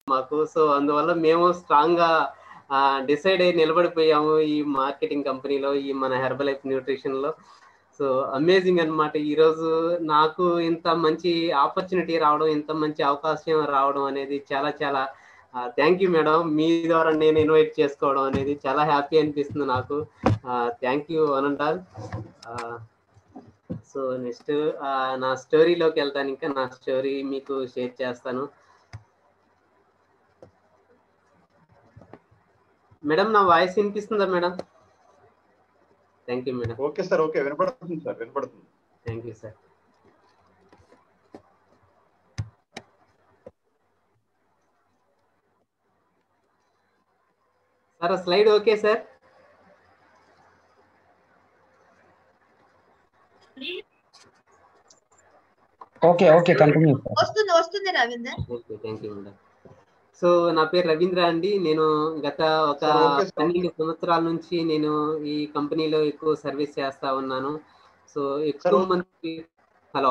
మాకు సో అందువల్ల మేము స్ట్రాంగ్ గా డిసైడ్ అయ్యి నిలబడిపోయాము ఈ మార్కెటింగ్ కంపెనీలో ఈ మన హెర్బల్ లైఫ్ న్యూట్రిషన్ లో సో అమేజింగ్ అనమాట ఈరోజు నాకు ఇంత మంచి ఆపర్చునిటీ రావడం ఇంత మంచి అవకాశం రావడం అనేది చాలా చాలా థ్యాంక్ యూ మేడం మీ ద్వారా నేను ఇన్వైట్ చేసుకోవడం అనేది చాలా హ్యాపీ అనిపిస్తుంది నాకు థ్యాంక్ యూ అనంటాల్ సో నెక్స్ట్ నా స్టోరీలోకి వెళ్తాను ఇంకా నా స్టోరీ మీకు షేర్ చేస్తాను మేడం నా వాయిస్ వినిపిస్తుందా madam thank you madam okay sir okay వినపడుతుంది సార్ వినపడుతుంది thank you sir sir slide okay sir okay okay continue వస్తుంది వస్తుంది Ravinder okay thank you madam so నా పేరు రవీంద్ర అండి నేను గత ఒక Sir, okay, sir. పన్నెండు సంవత్సరాల నుంచి నేను ఈ కంపెనీలో ఎక్కువ సర్వీస్ చేస్తా ఉన్నాను సో ఎక్కువ Sir, మంది హలో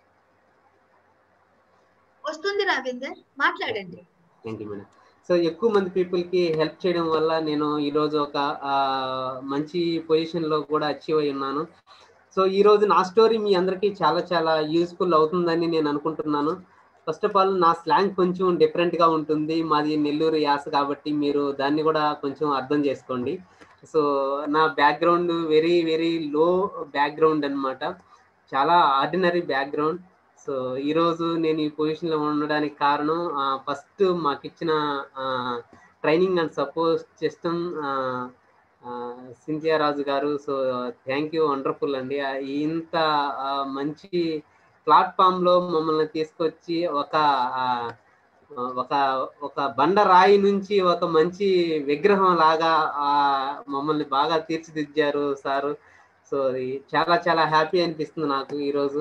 వస్తుంది రవీందర్ మాట్లాడండి థ్యాంక్ యూ మేడం సో ఎక్కువ మంది పీపుల్ కి హెల్ప్ చేయడం వల్ల నేను ఈరోజు ఒక ఆ, మంచి పొజిషన్ లో కూడా అచీవ్ అయి ఉన్నాను సో ఈ రోజు నా స్టోరీ మీ అందరికీ చాలా చాలా యూస్ఫుల్ అవుతుందని నేను అనుకుంటున్నాను ఫస్ట్ ఆఫ్ ఆల్ నా స్లాంగ్ కొంచెం డిఫరెంట్ గా ఉంటుంది మాది నెల్లూరు యాస కాబట్టి మీరు దాన్ని కూడా కొంచెం అర్థం చేసుకోండి సో నా background very very low background అన్నమాట చాలా ఆర్డినరీ బ్యాక్గ్రౌండ్ సో ఈరోజు నేను ఈ పొజిషన్లో ఉండడానికి కారణం ఫస్ట్ మాకు ఇచ్చిన training and support system Scindia Raju garu so thank you wonderful అండి ఆ, ఇంత ఆ, మంచి ప్లాట్ఫామ్లో మమ్మల్ని తీసుకొచ్చి ఒక ఆ, ఒక ఒక బండరాయి నుంచి ఒక మంచి విగ్రహం లాగా ఆ, మమ్మల్ని బాగా తీర్చిదిద్దారు సారు సో అది చాలా చాలా హ్యాపీ అనిపిస్తుంది నాకు ఈరోజు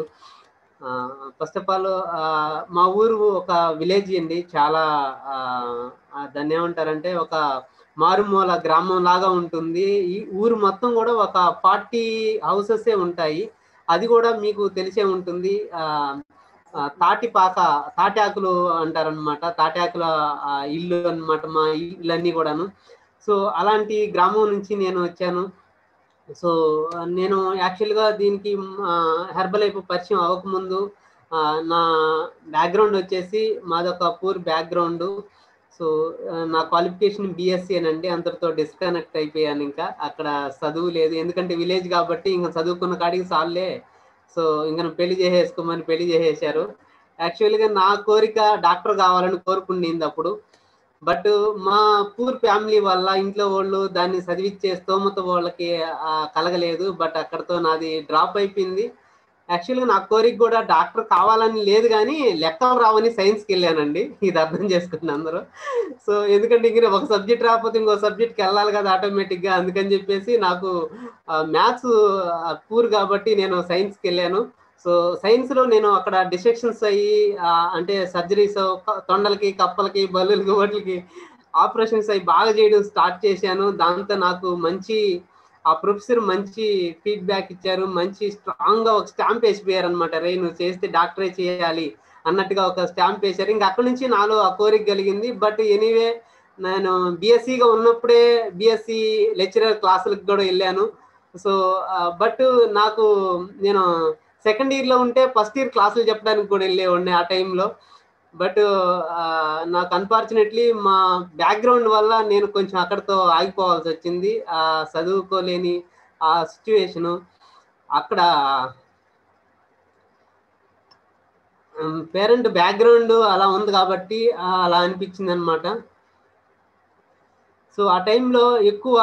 ఫస్ట్ ఆఫ్ ఆల్ మా ఊరు ఒక విలేజ్ అండి చాలా ఆ, ఆ, దాన్ని ఏమంటారంటే ఒక మారుమూల గ్రామం లాగా ఉంటుంది ఈ ఊరు మొత్తం కూడా ఒక ఫార్టీ హౌసెస్ ఉంటాయి అది కూడా మీకు తెలిసే ఉంటుంది ఆ, ఆ, తాటిపాక తాటాకులు అంటారనమాట తాటాకుల ఆ, ఇల్లు అన్నమాట మా ఇళ్ళన్నీ కూడాను సో అలాంటి గ్రామం నుంచి నేను వచ్చాను సో ఆ, నేను యాక్చువల్గా దీనికి హెర్బల్ లైఫ్ పరిచయం అవ్వకముందు ఆ, నా బ్యాక్గ్రౌండ్ వచ్చేసి మాదొక పూర్ బ్యాక్గ్రౌండ్ సో ఆ, నా క్వాలిఫికేషన్ బీఎస్సీ అనండి అందరితో డిస్కనెక్ట్ అయిపోయాను ఇంకా అక్కడ చదువు లేదు ఎందుకంటే విలేజ్ కాబట్టి ఇంకా చదువుకున్న కాడికి చాలులే సో ఇంకా పెళ్లి చేసేసుకోమని పెళ్లి చేసేసారు యాక్చువల్గా నా కోరిక డాక్టర్ కావాలని కోరుకుండింది అప్పుడు బట్ మా పూర్ ఫ్యామిలీ వల్ల ఇంట్లో వాళ్ళు దాన్ని చదివిచ్చే స్తోమత వాళ్ళకి ఆ, కలగలేదు బట్ అక్కడతో నాది డ్రాప్ అయిపోయింది యాక్చువల్గా నా కోరిక కూడా డాక్టర్ కావాలని లేదు కానీ లెక్కలు రావని సైన్స్కి వెళ్ళానండి ఇది అర్థం చేసుకుని అందరూ సో ఎందుకంటే ఇంక ఒక సబ్జెక్ట్ రాకపోతే ఇంకో సబ్జెక్ట్కి వెళ్ళాలి కదా ఆటోమేటిక్గా అందుకని చెప్పేసి నాకు మ్యాథ్స్ పూర్ కాబట్టి నేను సైన్స్కి వెళ్ళాను సో సైన్స్లో నేను అక్కడ డిసెక్షన్స్ అయ్యి ఆ, అంటే సర్జరీస్ తొండలకి కప్పలకి బల్లులకి వాటికి ఆపరేషన్స్ అయ్యి బాగా చేయడం స్టార్ట్ చేశాను దాంతో నాకు మంచి ఆ ప్రొఫెసర్ మంచి ఫీడ్బ్యాక్ ఇచ్చారు మంచి స్ట్రాంగ్ గా ఒక స్టాంప్ వేసిపోయారు అనమాట రే నువ్వు చేస్తే డాక్టరే చేయాలి అన్నట్టుగా ఒక స్టాంప్ వేశారు ఇంకా అక్కడి నుంచి నాలో ఆ కోరిక కలిగింది బట్ ఎనీవే నేను బీఎస్సీగా ఉన్నప్పుడే బీఎస్సీ లెక్చరర్ క్లాసులకు కూడా వెళ్ళాను సో బట్ నాకు నేను సెకండ్ ఇయర్లో ఉంటే ఫస్ట్ ఇయర్ క్లాసులు చెప్పడానికి కూడా వెళ్ళేవాడిని ఆ టైంలో బట్ నాకు అన్ఫార్చునేట్లీ మా బ్యాక్గ్రౌండ్ వల్ల నేను కొంచెం అక్కడితో ఆగిపోవాల్సి వచ్చింది ఆ చదువుకోలేని ఆ సిచ్యువేషను అక్కడ పేరెంట్ బ్యాక్గ్రౌండ్ అలా ఉంది కాబట్టి ఆ, అలా అనిపించింది అనమాట సో ఆ టైంలో ఎక్కువ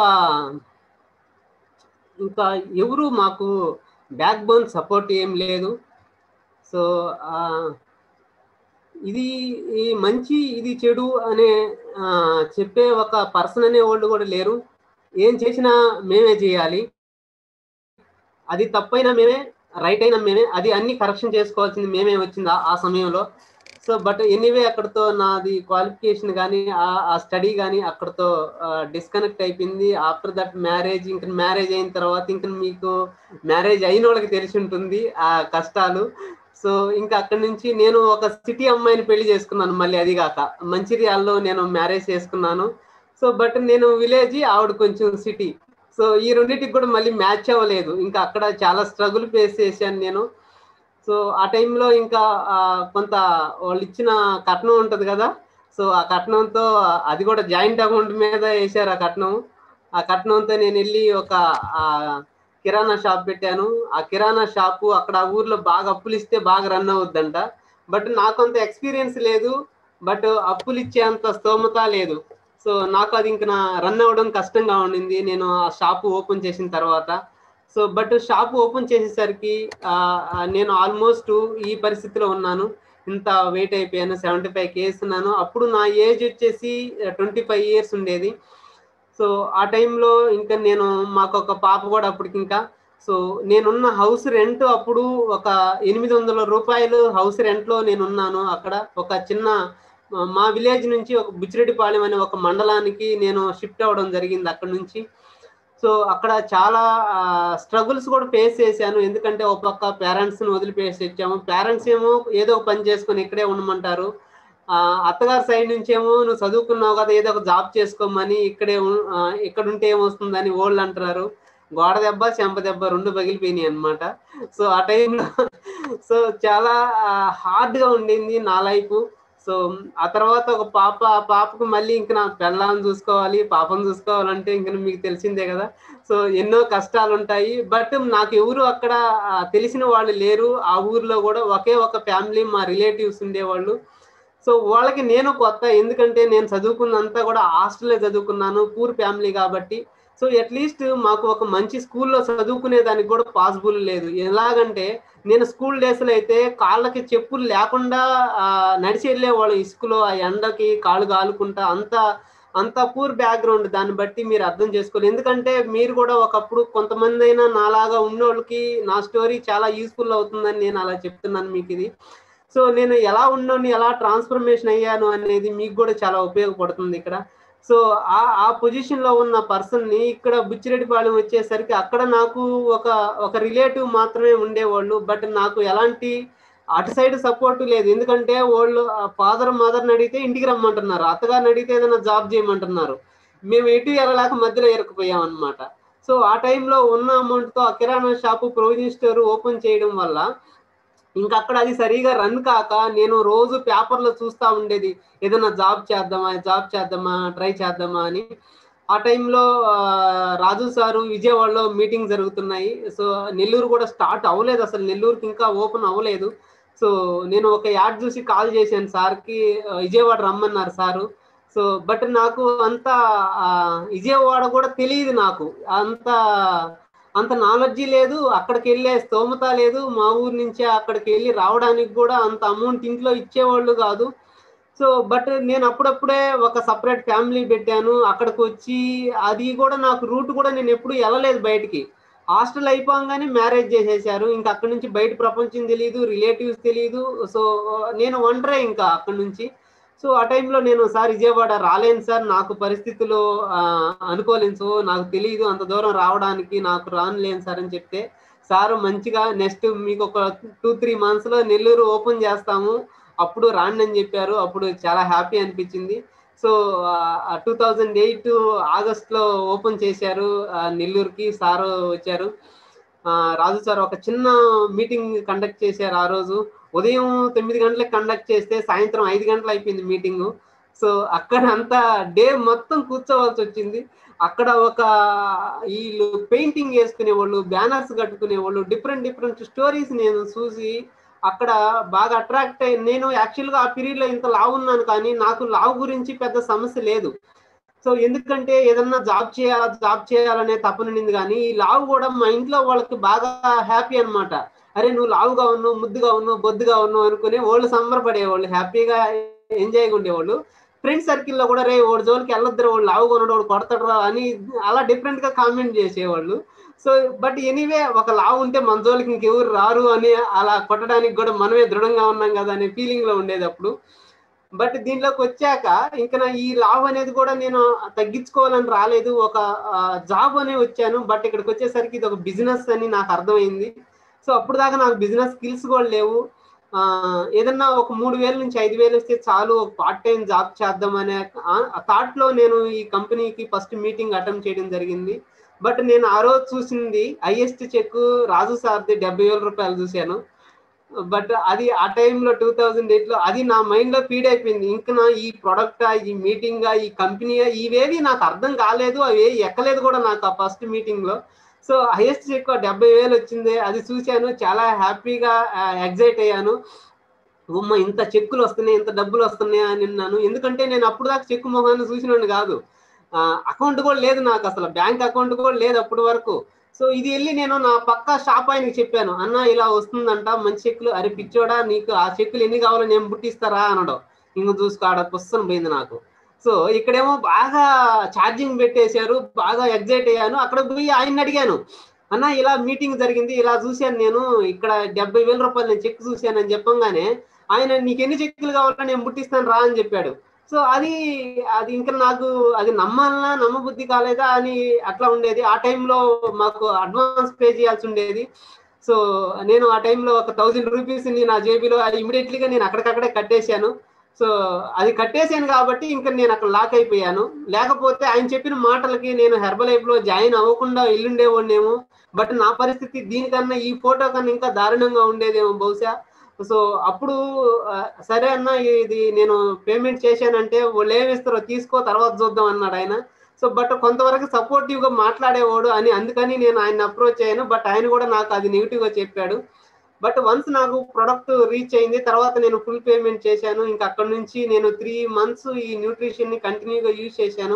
ఇంకా ఎవరు మాకు బ్యాక్ బోన్ సపోర్ట్ ఏం లేదు సో ఆ, ఇది ఈ మంచి ఇది చెడు అనే ఆ, చెప్పే ఒక పర్సన్ అనే వాళ్ళు కూడా లేరు ఏం చేసినా మేమే చేయాలి అది తప్పైనా మేమే రైట్ అయినా మేమే అది అన్ని కరెక్షన్ చేసుకోవాల్సింది మేమే వచ్చింది ఆ- ఆ సమయంలో సో బట్ ఎనీవే అక్కడతో నాది క్వాలిఫికేషన్ కానీ ఆ స్టడీ కానీ అక్కడతో డిస్కనెక్ట్ అయిపోయింది ఆఫ్టర్ దట్ మ్యారేజ్ ఇంకా మ్యారేజ్ అయిన తర్వాత ఇంకా మీకు మ్యారేజ్ అయిన వాళ్ళకి తెలిసి ఉంటుంది ఆ కష్టాలు సో ఇంకా అక్కడి నుంచి నేను ఒక సిటీ అమ్మాయిని పెళ్లి చేసుకున్నాను మళ్ళీ అది కాక మంచిర్యాలలో నేను మ్యారేజ్ చేసుకున్నాను సో బట్ నేను విలేజ్ ఆవిడ కొంచెం సిటీ సో ఈ రెండింటికి కూడా మళ్ళీ మ్యాచ్ అవ్వలేదు ఇంకా అక్కడ చాలా స్ట్రగుల్ ఫేస్ చేశాను నేను సో ఆ టైంలో ఇంకా ఆ, కొంత వాళ్ళు ఇచ్చిన కట్నం ఉంటుంది కదా సో ఆ కట్నంతో అది కూడా జాయింట్ అకౌంట్ మీద వేశారు ఆ కట్నం ఆ కట్నంతో నేను వెళ్ళి ఒక ఆ, కిరాణా షాప్ పెట్టాను ఆ కిరాణా షాపు అక్కడ ఆ ఊర్లో బాగా అప్పులు ఇస్తే బాగా రన్ అవుద్దంట బట్ నాకు అంత ఎక్స్పీరియన్స్ లేదు బట్ అప్పులు ఇచ్చేంత స్తోమత లేదు సో నాకు అది ఇంక నా రన్ అవ్వడం కష్టంగా ఉండింది నేను ఆ షాపు ఓపెన్ చేసిన తర్వాత సో బట్ షాప్ ఓపెన్ చేసేసరికి ఆ, ఆ, నేను ఆల్మోస్ట్ ఈ పరిస్థితిలో ఉన్నాను ఇంత వెయిట్ అయిపోయాను సెవెంటీ ఫైవ్ కేస్ ఉన్నాను అప్పుడు నా ఏజ్ వచ్చేసి ట్వంటీ ఫైవ్ ఇయర్స్ ఉండేది సో ఆ టైంలో ఇంకా నేను మాకు ఒక పాప కూడా అప్పటికి ఇంకా సో నేనున్న హౌస్ రెంట్ అప్పుడు ఒక ఎనిమిది వందల రూపాయలు హౌస్ రెంట్లో నేను ఉన్నాను అక్కడ ఒక చిన్న మా విలేజ్ నుంచి ఒక బుచ్చిరెడ్డిపాలెం అనే ఒక మండలానికి నేను షిఫ్ట్ అవ్వడం జరిగింది అక్కడ నుంచి సో అక్కడ చాలా స్ట్రగుల్స్ కూడా ఫేస్ చేశాను ఎందుకంటే ఒక పక్క పేరెంట్స్ని వదిలిపేసి వచ్చాము పేరెంట్స్ ఏమో ఏదో ఒక పని చేసుకొని ఇక్కడే ఉండమంటారు ఆ, అత్తగారి సైడ్ నుంచి ఏమో నువ్వు చదువుకున్నావు కదా ఏదో ఒక జాబ్ చేసుకోమని ఇక్కడే ఉం- ఆ, ఇక్కడ ఉంటే ఏమొస్తుందని ఓళ్ళు అంటున్నారు గోడ దెబ్బ చెంప దెబ్బ రెండు పగిలిపోయినాయి అనమాట సో ఆ టైంలో సో చాలా హార్డ్ గా ఉండింది నా లైఫ్ సో ఆ తర్వాత ఒక పాప ఆ పాపకు మళ్ళీ ఇంక నా పెళ్ళాన్ని చూసుకోవాలి పాపను చూసుకోవాలంటే ఇంక మీకు తెలిసిందే కదా సో ఎన్నో కష్టాలు ఉంటాయి బట్ నాకు ఎవరు అక్కడ ఆ, తెలిసిన వాళ్ళు లేరు ఆ ఊర్లో కూడా ఒకే ఒక ఫ్యామిలీ మా రిలేటివ్స్ ఉండేవాళ్ళు సో వాళ్ళకి నేను కొత్త ఎందుకంటే నేను చదువుకున్నంతా కూడా హాస్టల్లో చదువుకున్నాను పూర్ ఫ్యామిలీ కాబట్టి సో అట్లీస్ట్ మాకు ఒక మంచి స్కూల్లో చదువుకునే దానికి కూడా పాసిబుల్ లేదు ఎలాగంటే నేను స్కూల్ డేస్లో అయితే కాళ్ళకి చెప్పులు లేకుండా ఆ, నడిచి వెళ్ళేవాళ్ళు ఇసుకలో ఆ ఎండకి కాళ్ళు కాలుకుంటా అంత అంత పూర్ బ్యాక్గ్రౌండ్ దాన్ని బట్టి మీరు అర్థం చేసుకోవాలి ఎందుకంటే మీరు కూడా ఒకప్పుడు కొంతమంది అయినా నాలాగా ఉన్నోళ్ళకి నా స్టోరీ చాలా యూస్ఫుల్ అవుతుందని నేను అలా చెప్తున్నాను మీకు ఇది సో నేను ఎలా ఉన్నాను ఎలా ట్రాన్స్ఫర్మేషన్ అయ్యాను అనేది మీకు కూడా చాలా ఉపయోగపడుతుంది ఇక్కడ సో ఆ ఆ పొజిషన్ లో ఉన్న పర్సన్ ని ఇక్కడ బుచ్చిరెడ్డిపాలెం వచ్చేసరికి అక్కడ నాకు ఒక ఒక రిలేటివ్ మాత్రమే ఉండేవాళ్ళు బట్ నాకు ఎలాంటి అటు సైడ్ సపోర్ట్ లేదు ఎందుకంటే వాళ్ళు ఫాదర్ మదర్ని అడిగితే ఇంటికి రమ్మంటున్నారు అత్తగారిని అడిగితే ఏదైనా జాబ్ చేయమంటున్నారు మేము ఎటు వెళ్ళలేక మధ్యలో ఇరుక్కుపోయాం అనమాట సో ఆ టైంలో ఉన్న అమౌంట్తో ఆ కిరాణా షాపు ప్రొవిజన్ స్టోర్ ఓపెన్ చేయడం వల్ల ఇంకా అక్కడ అది సరిగా రన్ కాక నేను రోజు పేపర్లో చూస్తూ ఉండేది ఏదైనా జాబ్ చేద్దామా జాబ్ చేద్దామా ట్రై చేద్దామా అని ఆ టైంలో ఆ, రాజు సారు విజయవాడలో మీటింగ్ జరుగుతున్నాయి సో నెల్లూరు కూడా స్టార్ట్ అవ్వలేదు అసలు నెల్లూరుకి ఇంకా ఓపెన్ అవ్వలేదు సో నేను ఒక యాడ్ చూసి కాల్ చేశాను సార్కి ఆ, విజయవాడ రమ్మన్నారు సారు సో బట్ నాకు అంత ఆ, విజయవాడ కూడా తెలియదు నాకు అంత అంత నాలెడ్జి లేదు అక్కడికి వెళ్ళే స్తోమత లేదు మా ఊరు నుంచి అక్కడికి వెళ్ళి రావడానికి కూడా అంత అమౌంట్ ఇంట్లో ఇచ్చేవాళ్ళు కాదు సో బట్ నేను అప్పుడప్పుడే ఒక సపరేట్ ఫ్యామిలీ పెట్టాను అక్కడికి వచ్చి అది కూడా నాకు రూట్ కూడా నేను ఎప్పుడు వెళ్ళలేదు బయటికి హాస్టల్ అయిపోగానే మ్యారేజ్ చేసేసారు ఇంకా అక్కడి నుంచి బయట ప్రపంచం తెలియదు రిలేటివ్స్ తెలియదు సో నేను ఒంటరే ఇంకా అక్కడి నుంచి సో ఆ టైంలో నేను సార్ విజయవాడ రాలేను సార్ నాకు పరిస్థితులు ఆ, అనుకోలేను సో నాకు తెలియదు అంత దూరం రావడానికి నాకు రానులేను సార్ అని చెప్తే సార్ మంచిగా నెక్స్ట్ మీకు ఒక టూ త్రీ మంత్స్లో నెల్లూరు ఓపెన్ చేస్తాము అప్పుడు రాండి అని చెప్పారు అప్పుడు చాలా హ్యాపీ అనిపించింది సో టూ థౌజండ్ ఎయిట్ ఆగస్ట్లో ఓపెన్ చేశారు ఆ, నెల్లూరుకి సారు వచ్చారు ఆ, రాజు సార్ ఒక చిన్న మీటింగ్ కండక్ట్ చేశారు ఆ రోజు ఉదయం తొమ్మిది గంటలకు కండక్ట్ చేస్తే సాయంత్రం ఐదు గంటలు అయిపోయింది మీటింగ్ సో అక్కడ అంతా డే మొత్తం కూర్చోవాల్సి వచ్చింది అక్కడ ఒక వీళ్ళు పెయింటింగ్ వేసుకునే వాళ్ళు బ్యానర్స్ కట్టుకునే వాళ్ళు డిఫరెంట్ డిఫరెంట్ స్టోరీస్ నేను చూసి అక్కడ బాగా అట్రాక్ట్ అయ్యి నేను యాక్చువల్గా ఆ పీరియడ్లో ఇంత లావు ఉన్నాను కానీ నాకు లావు గురించి పెద్ద సమస్య లేదు సో ఎందుకంటే ఏదన్నా జాబ్ చేయాలా జాబ్ చేయాలనే తపనుంది కానీ ఈ లావు కూడా మా ఇంట్లో వాళ్ళకి బాగా హ్యాపీ అన్నమాట అరే నువ్వు లావుగా ఉన్నావు ముద్దుగా ఉన్నావు బొద్దుగా ఉన్నావు అనుకుని వాళ్ళు సంబరపడేవాళ్ళు హ్యాపీగా ఎంజాయ్గా ఉండేవాళ్ళు ఫ్రెండ్ సర్కిల్లో కూడా రే ఓడి జోలికి వెళ్ళొద్దరు వాళ్ళు లావుగా ఉన్నాడు వాడు కొడతాడు అని అలా డిఫరెంట్ గా కామెంట్ చేసేవాళ్ళు సో బట్ ఎనీవే ఒక లావు ఉంటే మన జోలికి ఇంకెవరు రారు అని అలా కొట్టడానికి కూడా మనమే దృఢంగా ఉన్నాం కదా అనే ఫీలింగ్ లో ఉండేది అప్పుడు బట్ దీంట్లోకి వచ్చాక ఇంకా నా ఈ లావ్ అనేది కూడా నేను తగ్గించుకోవాలని రాలేదు ఒక జాబ్ అనే వచ్చాను బట్ ఇక్కడికి వచ్చేసరికి ఇది ఒక బిజినెస్ అని నాకు అర్థమైంది సో అప్పుడు దాకా నాకు బిజినెస్ స్కిల్స్ కూడా లేవు ఆ, ఏదన్నా ఒక మూడు వేల నుంచి ఐదు వేలు వస్తే చాలు ఒక పార్ట్ టైం జాబ్ చేద్దాం అనే థాట్ లో నేను ఈ కంపెనీకి ఫస్ట్ మీటింగ్ అటెంప్ట్ చేయడం జరిగింది బట్ నేను ఆ రోజు చూసింది హైయెస్ట్ చెక్ రాజు సార్ది డెబ్బై వేల రూపాయలు చూశాను బట్ అది ఆ టైంలో టూ థౌజండ్ ఎయిట్ లో అది నా మైండ్ లో ఫీడ్ అయిపోయింది ఇంకా నా ఈ ప్రొడక్ట్ ఈ మీటింగ్ ఈ కంపెనీ ఇవేవి నాకు అర్థం కాలేదు అవి ఎక్కలేదు కూడా నాకు ఆ ఫస్ట్ మీటింగ్ లో సో హైయెస్ట్ చెక్ డెబ్బై వేలు వచ్చింది అది చూశాను చాలా హ్యాపీగా ఎగ్జైట్ అయ్యాను ఉమ్మ ఇంత చెక్కులు వస్తున్నాయి ఇంత డబ్బులు వస్తున్నాయి అని అన్నాను ఎందుకంటే నేను అప్పుడు దాకా చెక్కు మొహాన్ని చూసినాను కాదు అకౌంట్ కూడా లేదు నాకు అసలు బ్యాంక్ అకౌంట్ కూడా లేదు అప్పటి వరకు సో ఇది వెళ్ళి నేను నా పక్క షాప్ ఆయనకి చెప్పాను అన్న ఇలా వస్తుందంట మంచి చెక్కులు అరే పిచ్చోడా నీకు ఆ చెక్కులు ఎన్ని కావాలో నేను పుట్టిస్తారా అనడం ఇంక చూసుకో ఆడ పుస్తకం పోయింది నాకు సో ఇక్కడేమో బాగా ఛార్జింగ్ పెట్టేశారు బాగా ఎగ్జైట్ అయ్యాను అక్కడ పోయి ఆయన అడిగాను అన్న ఇలా మీటింగ్ జరిగింది ఇలా చూశాను నేను ఇక్కడ డెబ్బై వేల రూపాయలు నేను చెక్ చూశానని చెప్పంగానే ఆయన నీకు ఎన్ని చెక్కులు కావాలో నేను పుట్టిస్తాను రా అని చెప్పాడు సో అది అది ఇంకా నాకు అది నమ్మాలనా నమ్మబుద్ధి కాలేదా అని అట్లా ఉండేది ఆ టైంలో మాకు అడ్వాన్స్ పే చేయాల్సి ఉండేది సో నేను ఆ టైంలో ఒక థౌజండ్ రూపీస్ నా జేబీలో అది ఇమీడియట్లీగా నేను అక్కడికక్కడే కట్టేశాను సో అది కట్టేశాను కాబట్టి ఇంకా నేను అక్కడ లాక్ అయిపోయాను లేకపోతే ఆయన చెప్పిన మాటలకి నేను హెర్బల్ లైఫ్ లో జాయిన్ అవ్వకుండా ఎల్లుండేవాడినేమో బట్ నా పరిస్థితి దీనికన్నా ఈ ఫోటో కన్నా ఇంకా దారుణంగా ఉండేదేమో బహుశా సో అప్పుడు ఆ, సరే అన్న ఇది నేను పేమెంట్ చేశానంటే వాళ్ళు ఏమి ఇస్తారో తీసుకో తర్వాత చూద్దాం అన్నాడు ఆయన సో బట్ కొంతవరకు సపోర్టివ్ గా మాట్లాడేవాడు అని అందుకని నేను ఆయన అప్రోచ్ అయ్యాను బట్ ఆయన కూడా నాకు అది నెగిటివ్ గా చెప్పాడు బట్ వన్స్ నాకు ప్రొడక్ట్ రీచ్ అయింది తర్వాత నేను ఫుల్ పేమెంట్ చేశాను ఇంకా అక్కడ నుంచి నేను త్రీ మంత్స్ ఈ న్యూట్రిషన్ ని కంటిన్యూగా యూజ్ చేశాను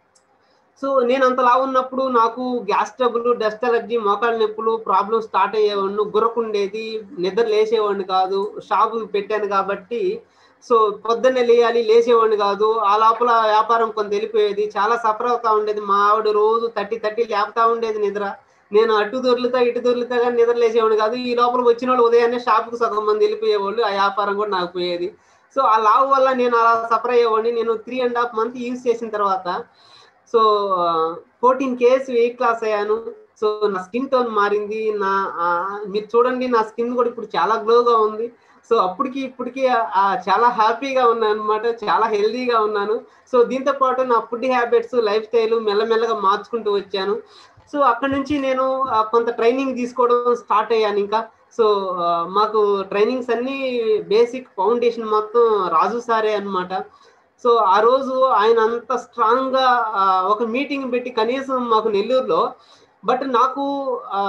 సో నేను అంతలా ఉన్నప్పుడు నాకు గ్యాస్ ట్రబుల్ డస్ట్ అలర్జీ మోకాళ్ళ నొప్పులు ప్రాబ్లమ్ స్టార్ట్ అయ్యేవాడిని గుర్రకుండేది నిద్ర లేసేవాడిని కాదు షాపు పెట్టాను కాబట్టి సో పొద్దున్నే లేయాలి లేచేవాడిని కాదు ఆ లోపల వ్యాపారం కొంత వెళ్ళిపోయేది చాలా సఫర్ అవుతా ఉండేది మా ఆవిడ రోజు తట్టి తట్టి లేపుతా ఉండేది నిద్ర నేను అటు దొర్లుతా ఇటు దొర్లుతా కానీ నిద్ర లేచేవాడిని కాదు ఈ లోపల వచ్చిన వాళ్ళు ఉదయాన్నే షాప్కి సగం మంది వెళ్ళిపోయేవాళ్ళు ఆ వ్యాపారం కూడా నాకు పోయేది సో ఆ లావు వల్ల నేను అలా సఫర్ అయ్యేవాడిని నేను three and half month use చేసిన తర్వాత సో ఫోర్టీన్ కేస్ వెయిట్ లాస్ అయ్యాను సో నా స్కిన్ టోన్ మారింది నా ఆ, మీరు చూడండి నా స్కిన్ కూడా ఇప్పుడు చాలా గ్లోగా ఉంది సో అప్పటికి ఇప్పటికి ఆ, చాలా హ్యాపీగా ఉన్నాను అనమాట చాలా హెల్దీగా ఉన్నాను సో దీంతో పాటు నా ఫుడ్ హ్యాబిట్స్ లైఫ్ స్టైల్ మెల్లమెల్లగా మార్చుకుంటూ వచ్చాను సో అక్కడ నుంచి నేను ఆ, కొంత ట్రైనింగ్ తీసుకోవడం స్టార్ట్ అయ్యాను ఇంకా సో ఆ, మాకు ట్రైనింగ్స్ అన్ని బేసిక్ ఫౌండేషన్ మొత్తం రాజు సారే అన్నమాట సో ఆ రోజు ఆయన అంత స్ట్రాంగ్ గా ఆ, ఒక మీటింగ్ పెట్టి కనీసం మాకు నెల్లూరులో బట్ నాకు ఆ,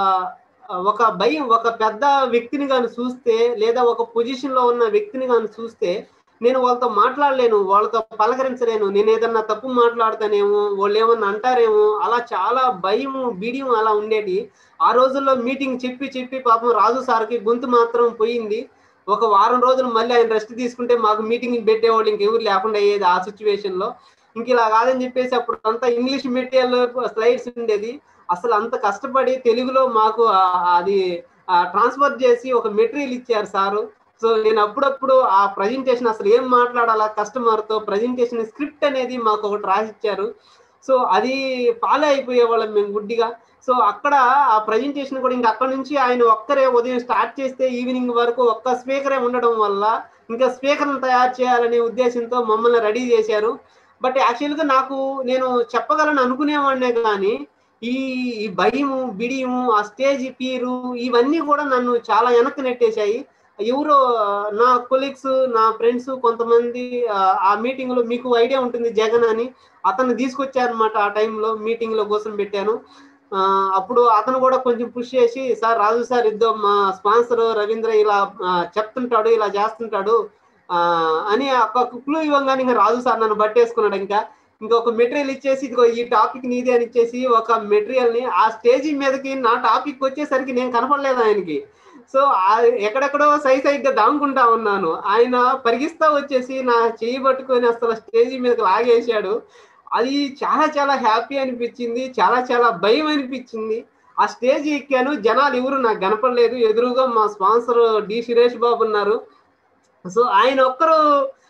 ఒక భయం ఒక పెద్ద వ్యక్తిని కానీ చూస్తే లేదా ఒక పొజిషన్ లో ఉన్న వ్యక్తిని కానీ చూస్తే నేను వాళ్ళతో మాట్లాడలేను వాళ్ళతో పలకరించలేను నేను ఏదన్నా తప్పు మాట్లాడతానేమో వాళ్ళు ఏమన్నా అంటారేమో అలా చాలా భయం బీడియం అలా ఉండేది ఆ రోజుల్లో మీటింగ్ చెప్పి చెప్పి పాపం రాజు సార్కి గొంతు మాత్రం పోయింది ఒక వారం రోజులు మళ్ళీ ఆయన రెస్ట్ తీసుకుంటే మాకు మీటింగ్ పెట్టేవాళ్ళు ఇంకెవరు లేకుండా అయ్యేది ఆ సిచ్యువేషన్ లో ఇంక ఇలా కాదని చెప్పేసి అప్పుడు అంతా ఇంగ్లీష్ మెటీరియల్ స్లైడ్స్ ఉండేది అసలు అంత కష్టపడి తెలుగులో మాకు ఆ- అది ట్రాన్స్ఫర్ చేసి ఒక మెటీరియల్ ఇచ్చారు సారు సో నేను అప్పుడప్పుడు ఆ ప్రజెంటేషన్ అసలు ఏం మాట్లాడాలా కస్టమర్ తో ప్రజెంటేషన్ స్క్రిప్ట్ అనేది మాకు ఒకటి రాసిచ్చారు సో అది ఫాలో అయిపోయే వాళ్ళం మేము గుడ్డిగా సో అక్కడ ఆ ప్రజెంటేషన్ కూడా ఇంకా అక్కడ నుంచి ఆయన ఒక్కరే ఉదయం స్టార్ట్ చేస్తే ఈవినింగ్ వరకు ఒక్క స్పీకరే ఉండడం వల్ల ఇంకా స్పీకర్ను తయారు చేయాలనే ఉద్దేశంతో మమ్మల్ని రెడీ చేశారు బట్ యాక్చువల్గా నాకు నేను చెప్పగలను అనుకునేవాడినే కానీ ఈ ఈ భయము బిడియము ఆ స్టేజ్ పీరు ఇవన్నీ కూడా నన్ను చాలా వెనక్కి నెట్టేశాయి ఎవరో నా కొలీగ్స్ నా ఫ్రెండ్స్ కొంతమంది ఆ, ఆ మీటింగ్ లో మీకు ఐడియా ఉంటుంది జగన్ అని అతను తీసుకొచ్చారనమాట ఆ టైంలో మీటింగ్ లో కోసం పెట్టాను ఆ, అప్పుడు అతను కూడా కొంచెం పుష్ చేసి సార్ రాజు సార్ ఇద్దాం మా స్పాన్సర్ రవీంద్ర ఇలా ఆ, చెప్తుంటాడు ఇలా చేస్తుంటాడు ఆ, అని ఒక క్లూ ఇవ్వగానే ఇంకా రాజు సార్ నన్ను బట్టేసుకున్నాడు ఇంకా ఇంకొక మెటీరియల్ ఇచ్చేసి ఇదిగో ఈ టాపిక్ నీదే అని ఇచ్చేసి ఒక మెటీరియల్ ని ఆ స్టేజ్ మీదకి నా టాపిక్ వచ్చేసరికి నేను కనపడలేదు ఆయనకి సో ఆ- ఎక్కడెక్కడో సై సైగ్గా దాముకుంటా ఉన్నాను ఆయన పరిగిస్తా వచ్చేసి నా చేయి పట్టుకొని అసలు స్టేజ్ మీదకి లాగేశాడు అది చాలా చాలా హ్యాపీ అనిపించింది చాలా చాలా భయం అనిపించింది ఆ స్టేజ్ ఎక్కాను జనాలు ఎవరు నాకు కనపడలేదు ఎదురుగా మా స్పాన్సర్ డి సురేష్ బాబు ఉన్నారు సో ఆయన ఒక్కరు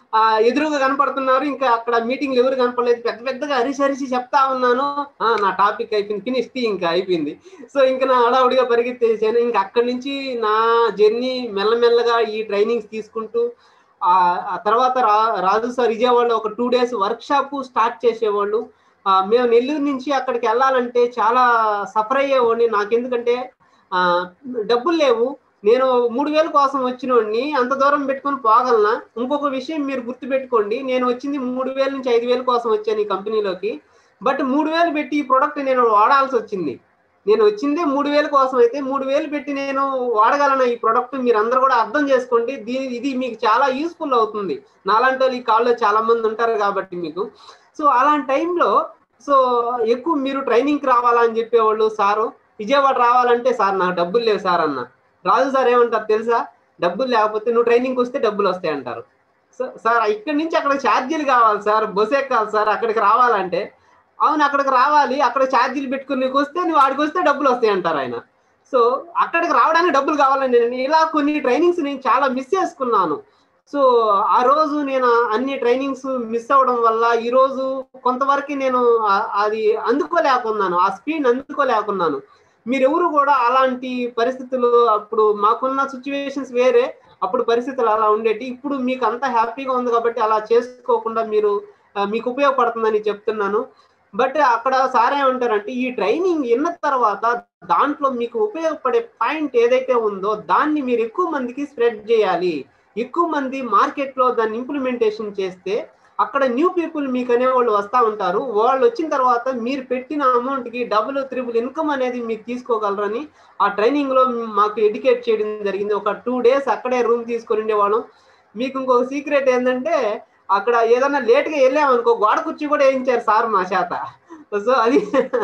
ఆ ఎదురుగా కనపడుతున్నారు ఇంకా అక్కడ మీటింగ్లు ఎవరు కనపడలేదు పెద్ద పెద్దగా అరిసి అరిసి చెప్తా ఉన్నాను ఆ, నా టాపిక్ అయిపోయింది ఫినిష్ ఇంకా అయిపోయింది సో ఇంకా నా హడావుడిగా పరిగెత్తేసాను ఇంకా అక్కడి నుంచి నా జర్నీ మెల్లమెల్లగా ఈ ట్రైనింగ్స్ తీసుకుంటూ ఆ ఆ తర్వాత రా రాజు సార్ విజయవాడలో ఒక two days workshop start చేసేవాళ్ళు ఆ, మేము నెల్లూరు నుంచి అక్కడికి వెళ్ళాలంటే చాలా సఫర్ అయ్యేవాడిని నాకెందుకంటే ఆ, డబ్బులు లేవు నేను మూడు వేల కోసం వచ్చినోడిని అంత దూరం పెట్టుకొని పోగలనా ఇంకొక విషయం మీరు గుర్తుపెట్టుకోండి నేను వచ్చింది మూడు వేల నుంచి ఐదు వేల కోసం వచ్చాను ఈ కంపెనీలోకి బట్ మూడు వేలు పెట్టి ఈ ప్రోడక్ట్ నేను వాడాల్సి వచ్చింది నేను వచ్చిందే మూడు వేల కోసం అయితే మూడు వేలు పెట్టి నేను వాడగలను ఈ ప్రోడక్ట్ మీరు అందరూ కూడా అర్థం చేసుకోండి దీని ఇది మీకు చాలా యూస్ఫుల్ అవుతుంది నాలాంటి వాళ్ళు ఈ కాల్లో చాలా మంది ఉంటారు కాబట్టి మీకు సో అలాంటి టైంలో సో ఎక్కువ మీరు ట్రైనింగ్కి రావాలా అని చెప్పేవాళ్ళు సారు విజయవాడ రావాలంటే సార్ నాకు డబ్బులు లేవు సార్ అన్న రాజు సార్ ఏమంటారు తెలుసా డబ్బులు లేకపోతే నువ్వు ట్రైనింగ్కి వస్తే డబ్బులు వస్తాయి అంటారు సో సార్ ఇక్కడి నుంచి అక్కడ ఛార్జీలు కావాలి సార్ బస్ ఎక్కాలి సార్ అక్కడికి రావాలంటే అవును అక్కడికి రావాలి అక్కడ ఛార్జీలు పెట్టుకుని నీకు వస్తే నువ్వు వాడికి వస్తే డబ్బులు వస్తాయి అంటారు ఆయన సో అక్కడికి రావడానికి డబ్బులు కావాలని నేను ఇలా కొన్ని ట్రైనింగ్స్ నేను చాలా మిస్ చేసుకున్నాను సో ఆ రోజు నేను అన్ని ట్రైనింగ్స్ మిస్ అవ్వడం వల్ల ఈ రోజు కొంతవరకు నేను ఆ- అది అందుకోలేకున్నాను ఆ స్పీడ్ అందుకోలేకున్నాను మీరెవరు కూడా అలాంటి పరిస్థితులు అప్పుడు మాకున్న సిచ్యువేషన్స్ వేరే అప్పుడు పరిస్థితులు అలా ఉండేటి ఇప్పుడు మీకు అంత హ్యాపీగా ఉంది కాబట్టి అలా చేసుకోకుండా మీరు ఆ, మీకు ఉపయోగపడుతుందని చెప్తున్నాను బట్ అక్కడ సార్ ఏమంటారంటే ఈ ట్రైనింగ్ విన్న తర్వాత దాంట్లో మీకు ఉపయోగపడే పాయింట్ ఏదైతే ఉందో దాన్ని మీరు ఎక్కువ మందికి స్ప్రెడ్ చేయాలి ఎక్కువ మంది మార్కెట్లో దాన్ని ఇంప్లిమెంటేషన్ చేస్తే అక్కడ న్యూ పీపుల్ మీకు అనే వాళ్ళు వస్తూ ఉంటారు వాళ్ళు వచ్చిన తర్వాత మీరు పెట్టిన అమౌంట్కి డబుల్ త్రిబుల్ ఇన్కమ్ అనేది మీరు తీసుకోగలరని ఆ ట్రైనింగ్లో మాకు ఎడ్యుకేట్ చేయడం జరిగింది ఒక టూ డేస్ అక్కడే రూమ్ తీసుకొని ఉండేవాళ్ళం మీకు ఇంకొక సీక్రెట్ ఏంటంటే అక్కడ ఏదైనా లేట్గా వెళ్ళామనుకో గోడ కుర్చీ కూడా వేయించారు సార్ మా చేత సో అది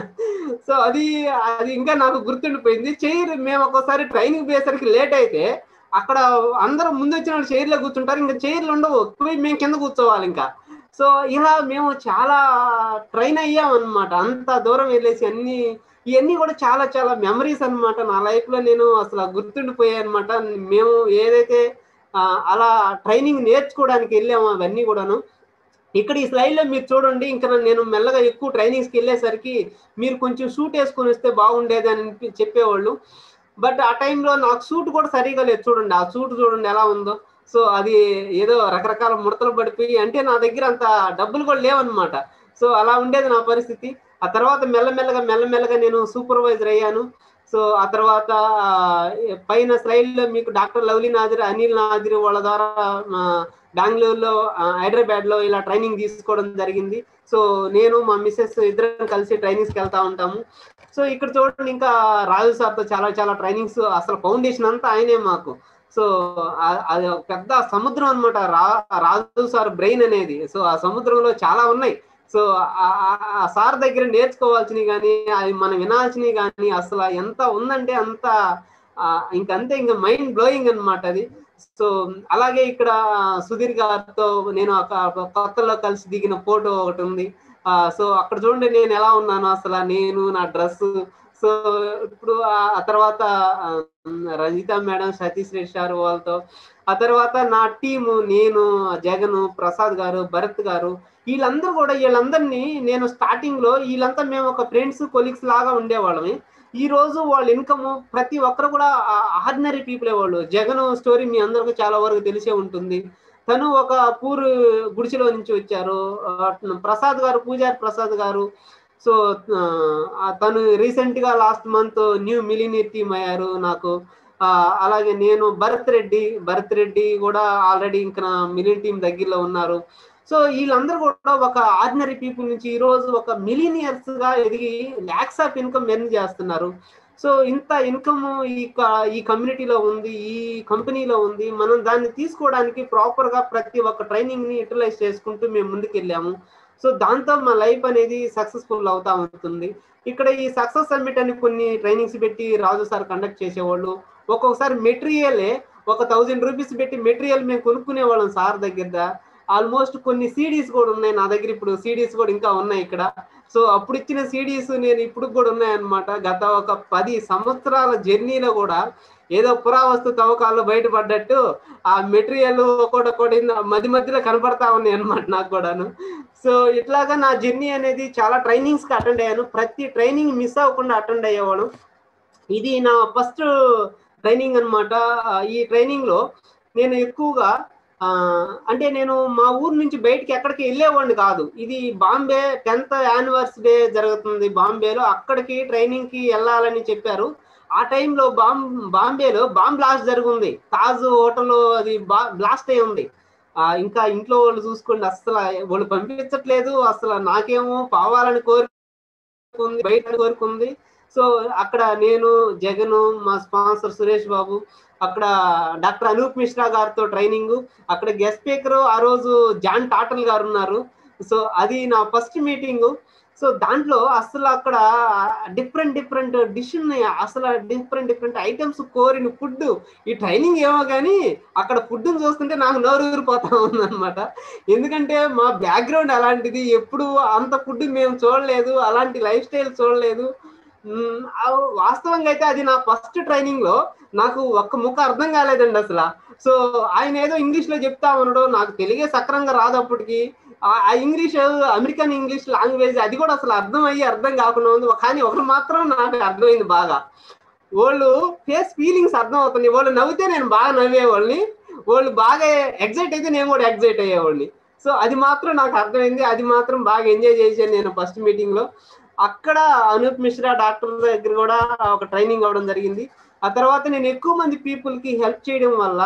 సో అది అది ఇంకా నాకు గుర్తుండిపోయింది చైర్ మేము ఒక్కోసారి ట్రైనింగ్ పోయేసరికి లేట్ అయితే అక్కడ అందరూ ముందు వచ్చిన వాళ్ళు చైర్లో కూర్చుంటారు ఇంకా చైర్లు ఉండవు పోయి మేము కింద కూర్చోవాలి ఇంకా సో ఇలా మేము చాలా ట్రైన్ అయ్యాం అనమాట అంత దూరం వెళ్ళేసి అన్ని ఇవన్నీ కూడా చాలా చాలా మెమరీస్ అన్నమాట నా లైఫ్ లో నేను అసలు గుర్తుండిపోయాయి అనమాట మేము ఏదైతే ఆ, అలా ట్రైనింగ్ నేర్చుకోవడానికి వెళ్ళాము అవన్నీ కూడాను ఇక్కడ ఈ స్లైడ్ లో మీరు చూడండి ఇంకా నేను మెల్లగా ఎక్కువ ట్రైనింగ్స్కి వెళ్ళేసరికి మీరు కొంచెం షూట్ వేసుకొని వస్తే బాగుండేది అని అనిపి- చెప్పేవాళ్ళు బట్ ఆ టైంలో నాకు సూట్ కూడా సరిగా లేదు చూడండి ఆ సూట్ చూడండి ఎలా ఉందో సో అది ఏదో రకరకాల ముడతలు పడిపోయి అంటే నా దగ్గర అంత డబ్బులు కూడా లేవన్నమాట సో అలా ఉండేది నా పరిస్థితి ఆ తర్వాత మెల్లమెల్లగా మెల్లమెల్లగా నేను సూపర్వైజర్ అయ్యాను సో ఆ తర్వాత ఆ, పైన స్లైడ్ లో మీకు డాక్టర్ లవ్లీ నాదిర్ అనిల్ నాదిర్ వాళ్ళ ద్వారా మా బెంగళూరులో ఆ, హైదరాబాద్ లో ఇలా ట్రైనింగ్ తీసుకోవడం జరిగింది సో నేను మా మిస్సెస్ ఇద్దరం కలిసి ట్రైనింగ్స్కి వెళ్తా ఉంటాము సో ఇక్కడ చూడండి ఇంకా రాజు సార్తో చాలా చాలా ట్రైనింగ్స్ అసలు ఫౌండేషన్ అంతా ఆయనే మాకు సో ఆ- అది ఒక పెద్ద సముద్రం అనమాట రా రాజు సార్ బ్రెయిన్ అనేది సో ఆ సముద్రంలో చాలా ఉన్నాయి సో ఆ- ఆ- ఆ సార్ దగ్గర నేర్చుకోవాల్సినవి కానీ అది మనం వినాల్సినవి కానీ అసలు ఎంత ఉందంటే అంత ఆ, ఇంకంతే ఇంకా మైండ్ బ్లోయింగ్ అన్నమాట అది సో అలాగే ఇక్కడ సుధీర్ గారితో నేను ఒక కొత్తలో కలిసి దిగిన ఫోటో ఒకటి ఉంది ఆ, సో అక్కడ చూడండి నేను ఎలా ఉన్నాను అసలు నేను నా డ్రెస్ సో ఇప్పుడు ఆ ఆ తర్వాత ఆ, రజిత మేడం సతీష్ రెడ్డి సార్ వాళ్ళతో ఆ తర్వాత నా టీము నేను జగన్ ప్రసాద్ గారు భరత్ గారు వీళ్ళందరూ కూడా వీళ్ళందరినీ నేను స్టార్టింగ్ లో వీళ్ళంతా మేము ఒక ఫ్రెండ్స్ కొలీగ్స్ లాగా ఉండేవాళ్ళమి ఈ రోజు వాళ్ళ ఇన్కమ్ ప్రతి ఒక్కరు కూడా ఆర్డినరీ పీపుల్ వాళ్ళు జగన్ స్టోరీ మీ అందరికీ చాలా వరకు తెలిసే ఉంటుంది తను ఒక పూర్ గుడిసెలో నుంచి వచ్చారు ఆ, ప్రసాద్ గారు పూజారి ప్రసాద్ గారు సో ఆ, తను రీసెంట్ గా last month new millionaire team అయ్యారు నాకు ఆ, అలాగే నేను భరత్ రెడ్డి భరత్ రెడ్డి కూడా ఆల్రెడీ ఇంకా నా మిలియన్ టీం దగ్గరలో ఉన్నారు సో వీళ్ళందరూ కూడా ఒక ఆర్డినరీ పీపుల్ నుంచి ఈ రోజు ఒక మిలీనియర్స్ గా ఎదిగి ల్యాక్స్ ఆఫ్ ఇన్కమ్ ఎర్న్ చేస్తున్నారు సో ఇంత ఇన్కమ్ ఈ క- ఈ కమ్యూనిటీలో ఉంది ఈ కంపెనీలో ఉంది మనం దాన్ని తీసుకోవడానికి ప్రాపర్ గా ప్రతి ఒక్క ట్రైనింగ్ ని యూటిలైజ్ చేసుకుంటూ మేము ముందుకు వెళ్ళాము సో దాంతో మా లైఫ్ అనేది సక్సెస్ఫుల్ అవుతా ఉంటుంది ఇక్కడ ఈ సక్సెస్ సబ్మిట్ అని కొన్ని ట్రైనింగ్స్ పెట్టి రాజు సార్ కండక్ట్ చేసేవాళ్ళు ఒక్కొక్కసారి మెటీరియలే ఒక థౌజండ్ రూపీస్ పెట్టి మెటీరియల్ మేము కొనుక్కునే వాళ్ళం సార్ దగ్గర ఆల్మోస్ట్ కొన్ని సీడీస్ కూడా ఉన్నాయి నా దగ్గర ఇప్పుడు సీడీస్ కూడా ఇంకా ఉన్నాయి ఇక్కడ సో అప్పుడు ఇచ్చిన సీడీస్ నేను ఇప్పుడు కూడా ఉన్నాయన్నమాట గత ఒక పది సంవత్సరాల జర్నీలో కూడా ఏదో పురావస్తు తవ్వకాలు బయటపడ్డట్టు ఆ మెటీరియల్ ఒక్కొక్కటి ఒక్కొక్కటి మధ్య మధ్యలో కనపడతా ఉన్నాయి అనమాట నాకు కూడాను సో ఇట్లాగా నా జర్నీ అనేది చాలా ట్రైనింగ్స్కి అటెండ్ అయ్యాను ప్రతి ట్రైనింగ్ మిస్ అవ్వకుండా అటెండ్ అయ్యేవాడు ఇది నా ఫస్ట్ ట్రైనింగ్ అనమాట ఈ ట్రైనింగ్లో నేను ఎక్కువగా ఆ, అంటే నేను మా ఊరు నుంచి బయటికి ఎక్కడికి వెళ్ళేవాడిని కాదు ఇది బాంబే టెన్త్ యానివర్సరీ డే జరుగుతుంది బాంబేలో అక్కడికి ట్రైనింగ్కి వెళ్ళాలని చెప్పారు ఆ టైంలో బాంబ్ బాంబేలో బాంబ్ బ్లాస్ట్ జరుగుంది తాజ్ హోటల్ అది బా బ్లాస్ట్ అయి ఉంది ఆ, ఇంకా ఇంట్లో వాళ్ళు చూసుకోండి అసలు వాళ్ళు పంపించట్లేదు అసలు నాకేమో పోవాలని కోరుకుంది బయట కోరుకుంది సో అక్కడ నేను జగన్ మా స్పాన్సర్ సురేష్ బాబు అక్కడ డాక్టర్ అనూప్ మిశ్రా గారితో ట్రైనింగ్ అక్కడ గెస్ట్ స్పీకర్ ఆ రోజు జాన్ టాటల్ గారు ఉన్నారు సో అది నా ఫస్ట్ మీటింగ్ సో దాంట్లో అసలు అక్కడ డిఫరెంట్ డిఫరెంట్ డిష్ ఉన్నాయి అసలు డిఫరెంట్ డిఫరెంట్ ఐటమ్స్ కోరిన ఫుడ్ ఈ ట్రైనింగ్ ఏమో కానీ అక్కడ ఫుడ్ చూస్తుంటే నాకు నోరు ఊరిపోతా ఉందన్నమాట ఎందుకంటే మా బ్యాక్గ్రౌండ్ అలాంటిది ఎప్పుడు అంత ఫుడ్ మేము చూడలేదు అలాంటి లైఫ్ స్టైల్ చూడలేదు మ్మ్, ఆ వాస్తవంగా అయితే అది నా ఫస్ట్ ట్రైనింగ్ లో నాకు ఒక్క ముక్క అర్థం కాలేదండి అసలు సో ఆయన ఏదో ఇంగ్లీష్ లో చెప్తా ఉన్నాడు నాకు తెలుగే సక్రంగా రాదు అప్పటికి ఆ- ఆ ఇంగ్లీష్ అమెరికన్ ఇంగ్లీష్ లాంగ్వేజ్ అది కూడా అసలు అర్థం అయ్యి అర్థం కాకుండా ఉంది కానీ ఒకరు మాత్రం నాకు అర్థమైంది బాగా వాళ్ళు ఫేస్ ఫీలింగ్స్ అర్థం అవుతుంది వాళ్ళు నవ్వితే నేను బాగా నవ్వేవాళ్ళని వాళ్ళు బాగా ఎగ్జైట్ అయితే నేను కూడా ఎగ్జైట్ అయ్యేవాడిని సో అది మాత్రం నాకు అర్థమైంది అది మాత్రం బాగా ఎంజాయ్ చేశాను నేను ఫస్ట్ మీటింగ్ లో అక్కడ అనూప్ మిశ్రా డాక్టర్ దగ్గర కూడా ఒక ట్రైనింగ్ అవ్వడం జరిగింది ఆ తర్వాత నేను ఎక్కువ మంది పీపుల్ కి హెల్ప్ చేయడం వల్ల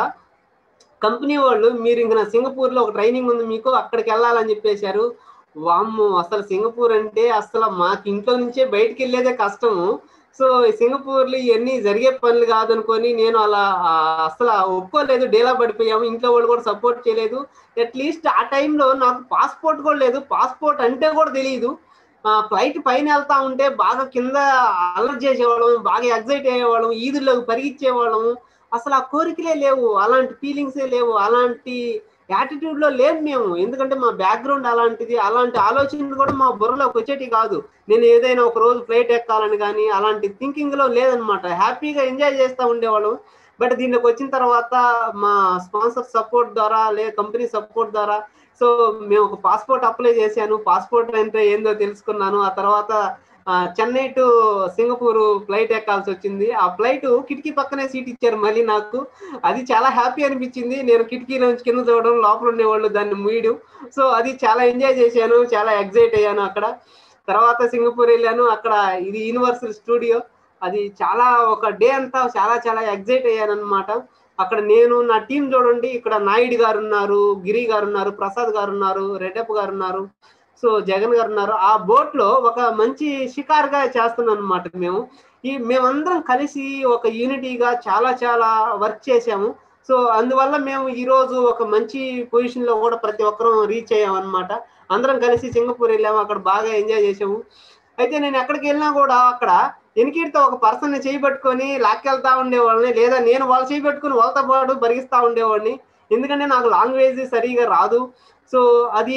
కంపెనీ వాళ్ళు మీరు ఇంక నా సింగపూర్ లో ఒక ట్రైనింగ్ ఉంది మీకు అక్కడికి వెళ్ళాలని చెప్పేశారు వామ్మో అసలు సింగపూర్ అంటే అసలు మాకు ఇంట్లో నుంచే బయటికి వెళ్ళేదే కష్టము సో ఈ సింగపూర్లో ఇవన్నీ జరిగే పనులు కాదనుకొని నేను అలా ఆ, అసలు ఒప్పుకోలేదు డేలా పడిపోయాము ఇంట్లో వాళ్ళు కూడా సపోర్ట్ చేయలేదు అట్లీస్ట్ ఆ టైంలో నాకు పాస్పోర్ట్ కూడా లేదు పాస్పోర్ట్ అంటే కూడా తెలియదు ఫ్లైట్ పైన వెళ్తా ఉంటే బాగా కింద అలర్ట్ చేసేవాళ్ళం బాగా ఎగ్జైట్ అయ్యేవాళ్ళం ఈదుల్లోకి పరిగెచ్చేవాళ్ళము అసలు ఆ కోరికలే లేవు అలాంటి ఫీలింగ్సే లేవు అలాంటి యాటిట్యూడ్ లో లేము మేము ఎందుకంటే మా బ్యాక్గ్రౌండ్ అలాంటిది అలాంటి ఆలోచనలు కూడా మా బుర్రలోకి వచ్చేటి కాదు నేను ఏదైనా ఒక రోజు ఫ్లైట్ ఎక్కాలని కానీ అలాంటి థింకింగ్ లో లేదనమాట హ్యాపీగా ఎంజాయ్ చేస్తూ ఉండేవాళ్ళం బట్ దీనిలోకి వచ్చిన తర్వాత మా స్పాన్సర్ సపోర్ట్ ద్వారా లేదా కంపెనీ సపోర్ట్ ద్వారా సో మేము ఒక పాస్పోర్ట్ అప్లై చేశాను పాస్పోర్ట్ అంటే ఏందో తెలుసుకున్నాను ఆ తర్వాత ఆ, చెన్నై టు సింగపూర్ ఫ్లైట్ ఎక్కాల్సి వచ్చింది ఆ ఫ్లైట్ కిటికీ పక్కనే సీట్ ఇచ్చారు మళ్ళీ నాకు అది చాలా హ్యాపీ అనిపించింది నేను కిటికీలో నుంచి కింద చూడడం లోపల ఉండేవాళ్ళు దాన్ని మూయడం సో అది చాలా ఎంజాయ్ చేశాను చాలా ఎగ్జైట్ అయ్యాను అక్కడ తర్వాత సింగపూర్ వెళ్ళాను అక్కడ ఇది యూనివర్సల్ స్టూడియో అది చాలా ఒక డే అంతా చాలా చాలా ఎగ్జైట్ అయ్యాను అనమాట అక్కడ నేను నా టీం చూడండి ఇక్కడ నాయుడు గారు ఉన్నారు గిరి గారు ఉన్నారు ప్రసాద్ గారు ఉన్నారు రెడ్డప్ప గారు ఉన్నారు సో జగన్ గారు ఉన్నారు ఆ బోట్ లో ఒక మంచి షికారుగా చేస్తున్నాం అనమాట మేము ఈ మేమందరం కలిసి ఒక యూనిటీగా చాలా చాలా వర్క్ చేసాము సో అందువల్ల మేము ఈ రోజు ఒక మంచి పొజిషన్ లో కూడా ప్రతి ఒక్కరూ రీచ్ అయ్యాం అనమాట అందరం కలిసి సింగపూర్ వెళ్ళాము అక్కడ బాగా ఎంజాయ్ చేసాము అయితే నేను ఎక్కడికి వెళ్ళినా కూడా అక్కడ ఎనికిడితో ఒక పర్సన్ చేయబట్టుకొని లాక్కెళ్తా ఉండేవాళ్ళని లేదా నేను వాళ్ళు చేయబెట్టుకుని వాళ్ళతో పాటు బరిగిస్తా ఉండేవాడిని ఎందుకంటే నాకు లాంగ్వేజ్ సరిగా రాదు సో అది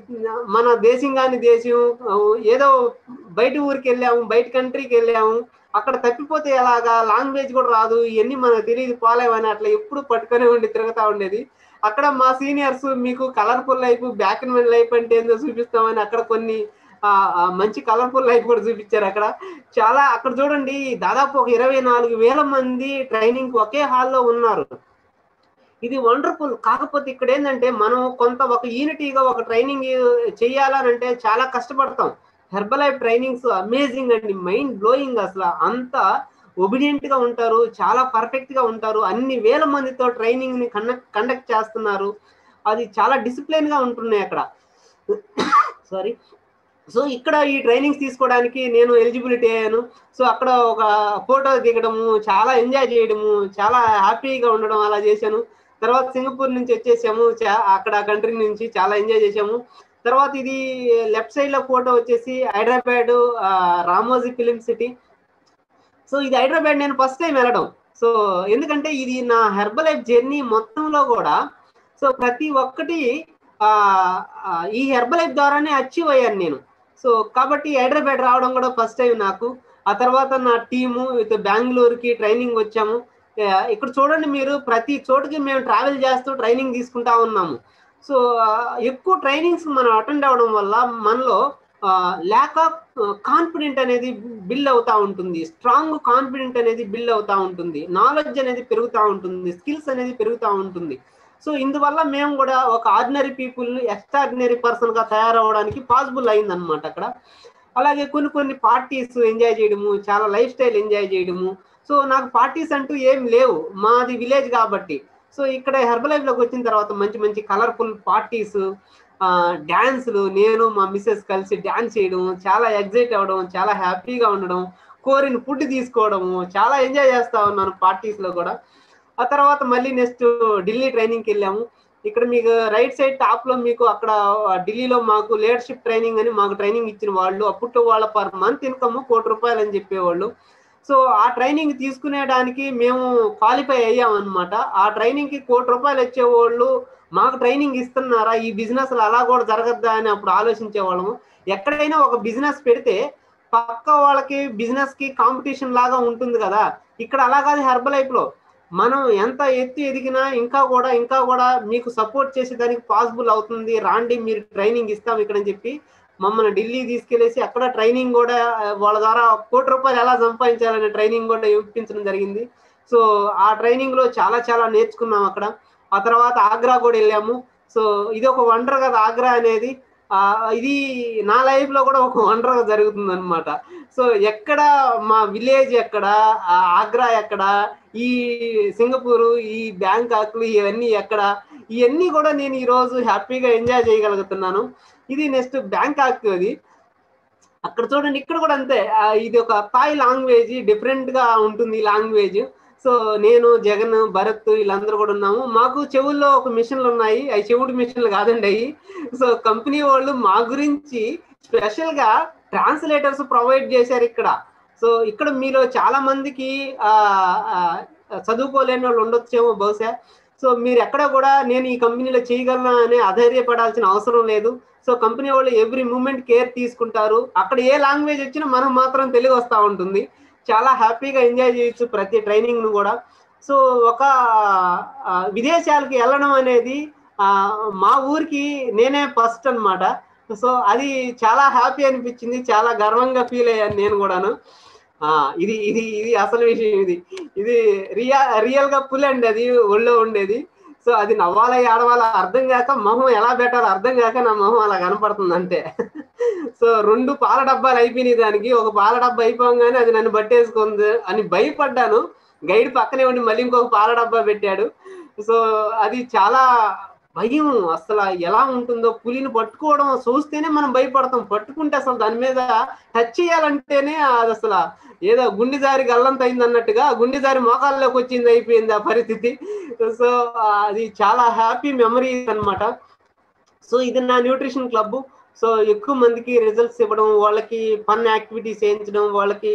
మన దేశం కాని దేశం ఏదో బయట ఊరికి వెళ్ళాము బయట కంట్రీకి వెళ్ళాము అక్కడ తప్పిపోతే ఎలాగా లాంగ్వేజ్ కూడా రాదు ఇవన్నీ మనకు తెలియదు పోలేమని అట్లా ఎప్పుడు పట్టుకొని ఉండి తిరుగుతా ఉండేది అక్కడ మా సీనియర్స్ మీకు colourful life back and life అంటే ఏందో చూపిస్తామని అక్కడ కొన్ని ఆ, ఆ, మంచి కలర్ఫుల్ లైఫ్ కూడా చూపించారు అక్కడ చాలా అక్కడ చూడండి దాదాపు ఒక ఇరవై నాలుగు వేల మంది ట్రైనింగ్ ఒకే హాల్లో ఉన్నారు ఇది వండర్ఫుల్ కాకపోతే ఇక్కడ ఏంటంటే మనం కొంత ఒక యూనిటీగా ఒక ట్రైనింగ్ చేయాలనంటే చాలా కష్టపడతాం హెర్బలైఫ్ ట్రైనింగ్స్ అమేజింగ్ అండి మైండ్ బ్లోయింగ్ అసలు అంత ఒబిడియంట్ గా ఉంటారు చాలా పర్ఫెక్ట్ గా ఉంటారు అన్ని వేల మందితో ట్రైనింగ్ ని కండక్ట్ కండక్ట్ చేస్తున్నారు అది చాలా డిసిప్లిన్ గా ఉంటున్నాయి అక్కడ సారీ సో ఇక్కడ ఈ ట్రైనింగ్స్ తీసుకోవడానికి నేను ఎలిజిబిలిటీ అయ్యాను సో అక్కడ ఒక ఫోటో దిగడము చాలా ఎంజాయ్ చేయడము చాలా హ్యాపీగా ఉండడం అలా చేశాను తర్వాత సింగపూర్ నుంచి వచ్చేసాము చా- అక్కడ కంట్రీ నుంచి చాలా ఎంజాయ్ చేసాము తర్వాత ఇది లెఫ్ట్ సైడ్ లో ఫోటో వచ్చేసి హైదరాబాద్ ఆ, రామోజీ ఫిలిం సిటీ సో ఇది హైదరాబాద్ నేను ఫస్ట్ టైం వెళ్ళడం సో ఎందుకంటే ఇది నా హెర్బలైఫ్ జర్నీ మొత్తంలో కూడా సో ప్రతి ఒక్కటి ఆ, ఆ, ఈ హెర్బలైఫ్ ద్వారానే అచీవ్ అయ్యాను నేను సో కాబట్టి హైదరాబాద్ రావడం కూడా ఫస్ట్ టైం నాకు ఆ తర్వాత నా టీము విత్ బెంగళూరుకి ట్రైనింగ్ వచ్చాము ఆ, ఇక్కడ చూడండి మీరు ప్రతి చోటుకి మేము ట్రావెల్ చేస్తూ ట్రైనింగ్ తీసుకుంటా ఉన్నాము సో ఆ, ఎక్కువ ట్రైనింగ్స్ మనం అటెండ్ అవ్వడం వల్ల మనలో ల్యాక్ ఆఫ్ కాన్ఫిడెంట్ అనేది బిల్డ్ అవుతా ఉంటుంది స్ట్రాంగ్ కాన్ఫిడెంట్ అనేది బిల్డ్ అవుతా ఉంటుంది నాలెడ్జ్ అనేది పెరుగుతూ ఉంటుంది స్కిల్స్ అనేది పెరుగుతూ ఉంటుంది సో ఇందువల్ల మేము కూడా ఒక ఆర్డినరీ పీపుల్ ఎక్స్ట్రాడినరీ పర్సన్ గా తయారవడానికి పాసిబుల్ అయిందనమాట అక్కడ అలాగే కొన్ని కొన్ని పార్టీస్ ఎంజాయ్ చేయడము చాలా లైఫ్ స్టైల్ ఎంజాయ్ చేయడము సో నాకు పార్టీస్ అంటూ ఏం లేవు మాది విలేజ్ కాబట్టి సో ఇక్కడ హెర్బల్ లైఫ్ లోకి వచ్చిన తర్వాత మంచి మంచి కలర్ఫుల్ పార్టీస్ డ్యాన్స్లు నేను మా మిస్సెస్ కలిసి డ్యాన్స్ చేయడం చాలా ఎగ్జైట్ అవ్వడం చాలా హ్యాపీగా ఉండడం కోరిన ఫుడ్ తీసుకోవడము చాలా ఎంజాయ్ చేస్తా ఉన్నాను పార్టీస్ లో కూడా ఆ తర్వాత మళ్ళీ నెక్స్ట్ ఢిల్లీ ట్రైనింగ్కి వెళ్ళాము ఇక్కడ మీకు రైట్ సైడ్ టాప్ లో మీకు అక్కడ ఢిల్లీలో మాకు లీడర్షిప్ ట్రైనింగ్ అని మాకు ట్రైనింగ్ ఇచ్చిన వాళ్ళు అప్పట్లో వాళ్ళ పర్ మంత్ ఇన్కమ్ కోటి రూపాయలు అని చెప్పేవాళ్ళు సో ఆ ట్రైనింగ్ తీసుకునేడానికి మేము క్వాలిఫై అయ్యాం అనమాట ఆ ట్రైనింగ్ కి కోటి రూపాయలు వచ్చేవాళ్ళు మాకు ట్రైనింగ్ ఇస్తున్నారా ఈ బిజినెస్ అలా కూడా జరగద్దా అని అప్పుడు ఆలోచించే వాళ్ళము ఎక్కడైనా ఒక బిజినెస్ పెడితే పక్క వాళ్ళకి బిజినెస్ కి కాంపిటీషన్ లాగా ఉంటుంది కదా ఇక్కడ అలా కాదు హెర్బల్ లైఫ్ లో మనం ఎంత ఎత్తు ఎదిగినా ఇంకా కూడా ఇంకా కూడా మీకు సపోర్ట్ చేసే దానికి పాసిబుల్ అవుతుంది రాండి మీరు ట్రైనింగ్ ఇస్తాం ఇక్కడ అని చెప్పి మమ్మల్ని ఢిల్లీ తీసుకెళ్లేసి అక్కడ ట్రైనింగ్ కూడా ఆ, వాళ్ళ ద్వారా కోటి రూపాయలు ఎలా సంపాదించాలనే ట్రైనింగ్ కూడా ఇప్పించడం జరిగింది సో ఆ ట్రైనింగ్ లో చాలా చాలా నేర్చుకున్నాం అక్కడ ఆ తర్వాత ఆగ్రా కూడా వెళ్ళాము సో ఇది ఒక వండర్ కదా ఆగ్రా అనేది ఆ, ఇది నా లైఫ్ లో కూడా ఒక వండర్ గా జరుగుతుంది అనమాట సో ఎక్కడ మా విలేజ్ ఎక్కడ ఆ ఆగ్రా ఎక్కడ ఈ సింగపూర్ ఈ బ్యాంకాక్లు ఇవన్నీ ఎక్కడ ఇవన్నీ కూడా నేను ఈ రోజు హ్యాపీగా ఎంజాయ్ చేయగలుగుతున్నాను ఇది నెక్స్ట్ బ్యాంకాక్ అది అక్కడ చూడండి ఇక్కడ కూడా అంతే ఆ, ఇది ఒక థాయ్ లాంగ్వేజ్ డిఫరెంట్ గా ఉంటుంది ఈ లాంగ్వేజ్ సో నేను జగన్ భరత్ వీళ్ళందరూ కూడా ఉన్నాము మాకు చెవుల్లో ఒక మిషన్లు ఉన్నాయి అవి చెవుడు మిషన్లు కాదండి అవి సో కంపెనీ వాళ్ళు మా గురించి స్పెషల్ గా ట్రాన్స్లేటర్స్ ప్రొవైడ్ చేశారు ఇక్కడ సో ఇక్కడ మీలో చాలా మందికి ఆ, ఆ, చదువుకోలేని వాళ్ళు ఉండొచ్చేమో బహుశా సో మీరు ఎక్కడ కూడా నేను ఈ కంపెనీలో చేయగలను అని అధైర్యపడాల్సిన అవసరం లేదు సో కంపెనీ వాళ్ళు ఎవ్రీ మూమెంట్ కేర్ తీసుకుంటారు అక్కడ ఏ లాంగ్వేజ్ వచ్చినా మనం మాత్రం తెలుగు వస్తూ ఉంటుంది చాలా హ్యాపీగా ఎంజాయ్ చేయొచ్చు ప్రతి ట్రైనింగ్ ను కూడా సో ఒక ఆ, విదేశాలకు వెళ్ళడం అనేది ఆ, మా ఊరికి నేనే ఫస్ట్ అన్నమాట సో అది చాలా హ్యాపీ అనిపించింది చాలా గర్వంగా ఫీల్ అయ్యాను నేను కూడాను ఆ, ఇది ఇది ఇది అసలు విషయం ఇది ఇది రియా రియల్ గా పులి అండి అది ఒళ్ళో ఉండేది సో అది నవ్వాలా ఏడవాలా అర్థం కాక మొహం ఎలా పెట్టాలో అర్థం కాక నా మొహం అలా కనపడుతుంది అంతే సో రెండు పాల డబ్బాలు అయిపోయినాయి దానికి ఒక పాల డబ్బా అయిపోగానే అది నన్ను పట్టేసుకుంది అని భయపడ్డాను గైడ్ పక్కనే ఉండి మళ్ళీ ఇంకొక పాల డబ్బా పెట్టాడు సో అది చాలా భయం అసలు ఎలా ఉంటుందో పులిని పట్టుకోవడం చూస్తేనే మనం భయపడతాం పట్టుకుంటే అసలు దాని మీద టచ్ చేయాలంటేనే అది అసలు ఏదో గుండె జారి గల్లంత అయింది అన్నట్టుగా గుండె జారి మోకాల్లోకి వచ్చింది అయిపోయింది ఆ పరిస్థితి సో అది చాలా హ్యాపీ మెమరీస్ అన్నమాట సో ఇది నా న్యూట్రిషన్ క్లబ్ సో ఎక్కువ మందికి రిజల్ట్స్ ఇవ్వడం వాళ్ళకి ఫన్ యాక్టివిటీస్ చేయించడం వాళ్ళకి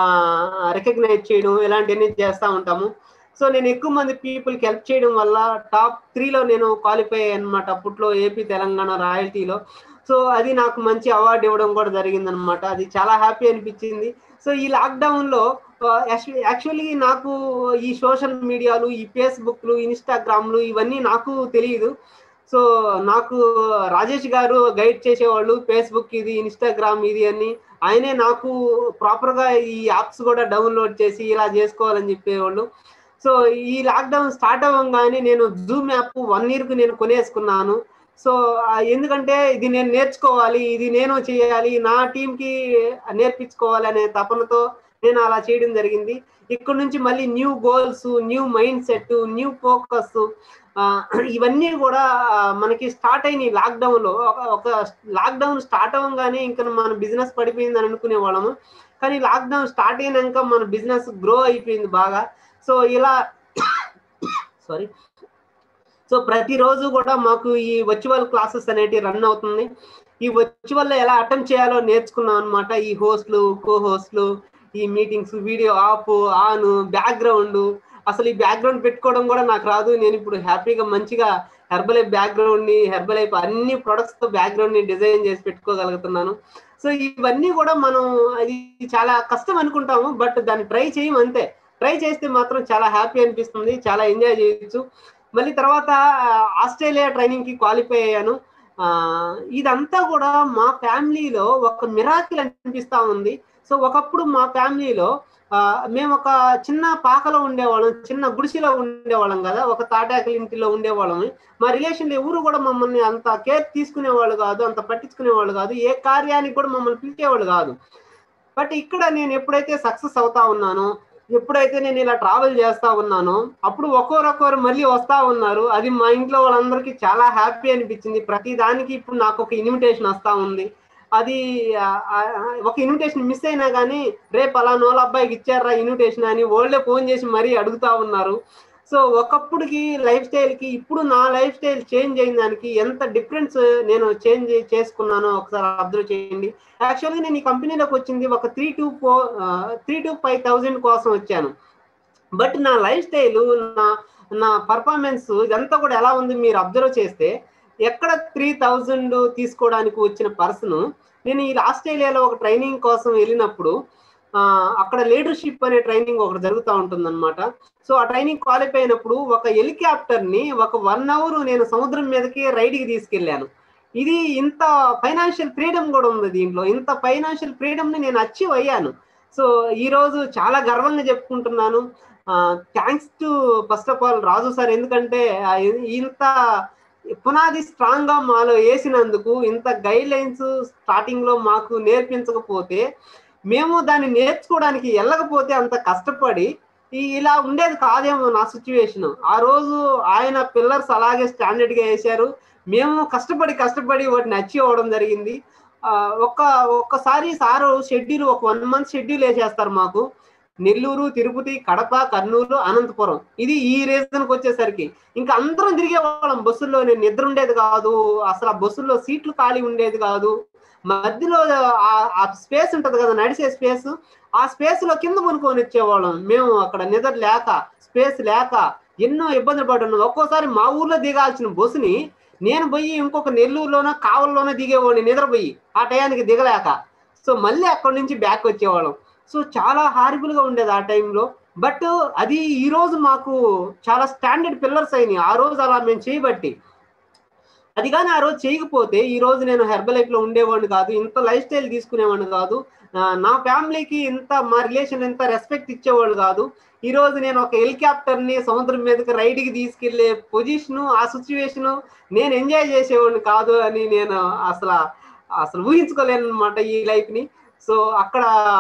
రికగ్నైజ్ చేయడం ఇలాంటివన్నీ చేస్తూ ఉంటాము సో నేను ఎక్కువ మంది పీపుల్కి హెల్ప్ చేయడం వల్ల టాప్ త్రీలో నేను క్వాలిఫై అన్నమాట అప్పట్లో ఏపీ తెలంగాణ రాయల్టీలో సో అది నాకు మంచి అవార్డు ఇవ్వడం కూడా జరిగింది అనమాట అది చాలా హ్యాపీ అనిపించింది సో ఈ లాక్డౌన్లో యాక్చువల్లీ నాకు ఈ సోషల్ మీడియాలు ఈ ఫేస్బుక్లు ఇన్స్టాగ్రామ్లు ఇవన్నీ నాకు తెలియదు సో నాకు రాజేష్ గారు గైడ్ చేసేవాళ్ళు ఫేస్బుక్ ఇది ఇన్స్టాగ్రామ్ ఇది అని ఆయనే నాకు ప్రాపర్గా ఈ యాప్స్ కూడా డౌన్లోడ్ చేసి ఇలా చేసుకోవాలని చెప్పేవాళ్ళు సో ఈ లాక్డౌన్ స్టార్ట్ అవ్వగానే నేను జూమ్ యాప్ వన్ ఇయర్కి నేను కొనేసుకున్నాను సో ఆ, ఎందుకంటే ఇది నేను నేర్చుకోవాలి ఇది నేను చేయాలి నా టీంకి నేర్పించుకోవాలి అనే తపనతో నేను అలా చేయడం జరిగింది ఇక్కడ నుంచి మళ్ళీ new goals new mindset new focus ఇవన్నీ కూడా ఆ, మనకి స్టార్ట్ అయినాయి లాక్డౌన్ లో ఒక- ఒక లాక్డౌన్ స్టార్ట్ అవ్వగానే ఇంకా మన బిజినెస్ పడిపోయిందని అనుకునే వాళ్ళము కానీ లాక్డౌన్ స్టార్ట్ అయినాక మన బిజినెస్ గ్రో అయిపోయింది బాగా సో ఇలా సారీ సో ప్రతిరోజు కూడా మాకు ఈ వర్చువల్ క్లాసెస్ అనేటివి రన్ అవుతుంది ఈ వర్చువల్ ఎలా అటెంప్ట్ చేయాలో నేర్చుకున్నాం అనమాట ఈ హోస్ట్లు కో హోస్ట్లు ఈ meetings video off on background అసలు ఈ బ్యాక్గ్రౌండ్ పెట్టుకోవడం కూడా నాకు రాదు నేను ఇప్పుడు హ్యాపీగా మంచిగా హెర్బలైఫ్ బ్యాక్గ్రౌండ్ ని హెర్బలైఫ్ అన్ని ప్రొడక్ట్స్ తో బ్యాక్గ్రౌండ్ ని డిజైన్ చేసి పెట్టుకోగలుగుతున్నాను సో ఇవన్నీ కూడా మనం అది చాలా కష్టం అనుకుంటాము బట్ దాన్ని ట్రై చేయం అంతే ట్రై చేస్తే మాత్రం చాలా హ్యాపీ అనిపిస్తుంది చాలా ఎంజాయ్ చేయొచ్చు మళ్ళీ తర్వాత ఆ, ఆస్ట్రేలియా ట్రైనింగ్ కి క్వాలిఫై అయ్యాను ఆ, ఇదంతా కూడా మా ఫ్యామిలీలో ఒక మిరాకిల్ అనిపిస్తా ఉంది సో ఒకప్పుడు మా ఫ్యామిలీలో ఆ, మేము ఒక చిన్న పాకలో ఉండేవాళ్ళం చిన్న గుడిసెలో ఉండేవాళ్ళం కదా ఒక తాటాకుల ఇంటిలో ఉండేవాళ్ళం మా రిలేషన్లో ఎవరు కూడా మమ్మల్ని అంత కేర్ తీసుకునేవాళ్ళు కాదు అంత పట్టించుకునేవాళ్ళు కాదు ఏ కార్యానికి కూడా మమ్మల్ని పిలిచేవాళ్ళు కాదు బట్ ఇక్కడ నేను ఎప్పుడైతే సక్సెస్ అవుతా ఉన్నానో ఎప్పుడైతే నేను ఇలా ట్రావెల్ చేస్తా ఉన్నానో అప్పుడు ఒక్కొరొక్కరు మళ్ళీ వస్తా ఉన్నారు అది మా ఇంట్లో వాళ్ళందరికీ చాలా హ్యాపీ అనిపించింది ప్రతి దానికి ఇప్పుడు నాకు ఒక ఇన్విటేషన్ వస్తా ఉంది అది ఆ, ఆ, ఒక ఇన్విటేషన్ మిస్ అయినా కానీ రేపు అలా నోళ్ళ అబ్బాయికి ఇచ్చారా ఇన్విటేషన్ అని వాళ్ళే ఫోన్ చేసి మరీ అడుగుతా ఉన్నారు సో ఒకప్పుడుకి లైఫ్ స్టైల్కి ఇప్పుడు నా లైఫ్ స్టైల్ చేంజ్ అయిన దానికి ఎంత డిఫరెన్స్ నేను చేంజ్ చేసుకున్నానో ఒకసారి అబ్జర్వ్ చేయండి యాక్చువల్గా నేను ఈ కంపెనీలోకి వచ్చింది ఒక three to four three to five thousand కోసం వచ్చాను బట్ నా లైఫ్ స్టైల్ నా నా పర్ఫార్మెన్స్ ఇదంతా కూడా ఎలా ఉంది మీరు అబ్జర్వ్ చేస్తే ఎక్కడ త్రీ థౌజండ్ తీసుకోవడానికి వచ్చిన పర్సన్ నేను ఈ ఆస్ట్రేలియాలో ఒక ట్రైనింగ్ కోసం వెళ్ళినప్పుడు ఆ, అక్కడ లీడర్షిప్ అనే ట్రైనింగ్ ఒకటి జరుగుతూ ఉంటుంది అనమాట సో ఆ ట్రైనింగ్ క్వాలిఫై అయినప్పుడు ఒక హెలికాప్టర్ ని ఒక వన్ అవర్ నేను సముద్రం మీదకి రైడ్కి తీసుకెళ్ళాను ఇది ఇంత ఫైనాన్షియల్ ఫ్రీడమ్ కూడా ఉంది దీంట్లో ఇంత ఫైనాన్షియల్ ఫ్రీడమ్ ని నేను అచీవ్ అయ్యాను సో ఈ రోజు చాలా గర్వంగా చెప్పుకుంటున్నాను thanks to first of all Raju sir ఎందుకంటే ఆ, ఇంత పునాది స్ట్రాంగ్ గా మాలో వేసినందుకు ఇంత గైడ్ లైన్స్ స్టార్టింగ్ లో మాకు నేర్పించకపోతే మేము దాన్ని నేర్చుకోవడానికి వెళ్ళకపోతే అంత కష్టపడి ఈ- ఇలా ఉండేది కాదేమో నా సిచ్యువేషన్ ఆ రోజు ఆయన పిల్లర్స్ అలాగే స్టాండర్డ్ గా వేశారు మేము కష్టపడి కష్టపడి వాటిని అచీవ్ అవ్వడం జరిగింది ఆ, ఒక్క ఒక్కసారి సారు షెడ్యూల్ ఒక వన్ మంత్ షెడ్యూల్ వేసేస్తారు మాకు నెల్లూరు తిరుపతి కడప కర్నూలు అనంతపురం ఇది ఈ రీజన్కి వచ్చేసరికి ఇంకా అందరం తిరిగేవాళ్ళం బస్సుల్లో నేను నిద్ర ఉండేది కాదు అసలు ఆ బస్సుల్లో సీట్లు ఖాళీ ఉండేది కాదు మధ్యలో ఆ- ఆ స్పేస్ ఉంటది కదా నడిచే స్పేస్ ఆ స్పేస్ లో కింద పనుకొని వచ్చేవాళ్ళం మేము అక్కడ నిద్ర లేక స్పేస్ లేక ఎన్నో ఇబ్బందులు పడ్డాను ఒక్కోసారి మా ఊర్లో దిగాల్సిన బస్సుని నేను పోయి ఇంకొక నెల్లూరులోనో కావల్లోనో దిగేవాడిని నిద్రపోయి ఆ టయానికి దిగలేక సో మళ్ళీ అక్కడి నుంచి బ్యాక్ వచ్చేవాళ్ళం సో చాలా హారిబుల్ గా ఉండేది ఆ టైంలో బట్ అది ఈ రోజు మాకు చాలా స్టాండర్డ్ పిల్లర్స్ అయినాయి ఆ రోజు అలా మేము చేయబట్టి అది కానీ ఆ రోజు చేయకపోతే ఈ రోజు నేను హెర్బల్ లైఫ్ లో ఉండేవాడిని కాదు ఇంత లైఫ్ స్టైల్ తీసుకునేవాడిని కాదు ఆ, నా ఫ్యామిలీకి ఇంత మా రిలేషన్ ఎంత రెస్పెక్ట్ ఇచ్చేవాళ్ళు కాదు ఈ రోజు నేను ఒక హెలికాప్టర్ ని సముద్రం మీదకి రైడ్ కి తీసుకెళ్లే పొజిషన్ ఆ సిచ్యువేషన్ నేను ఎంజాయ్ చేసేవాడిని కాదు అని నేను అసలు అసలు ఊహించుకోలేను అనమాట ఈ లైఫ్ ని సో అక్కడ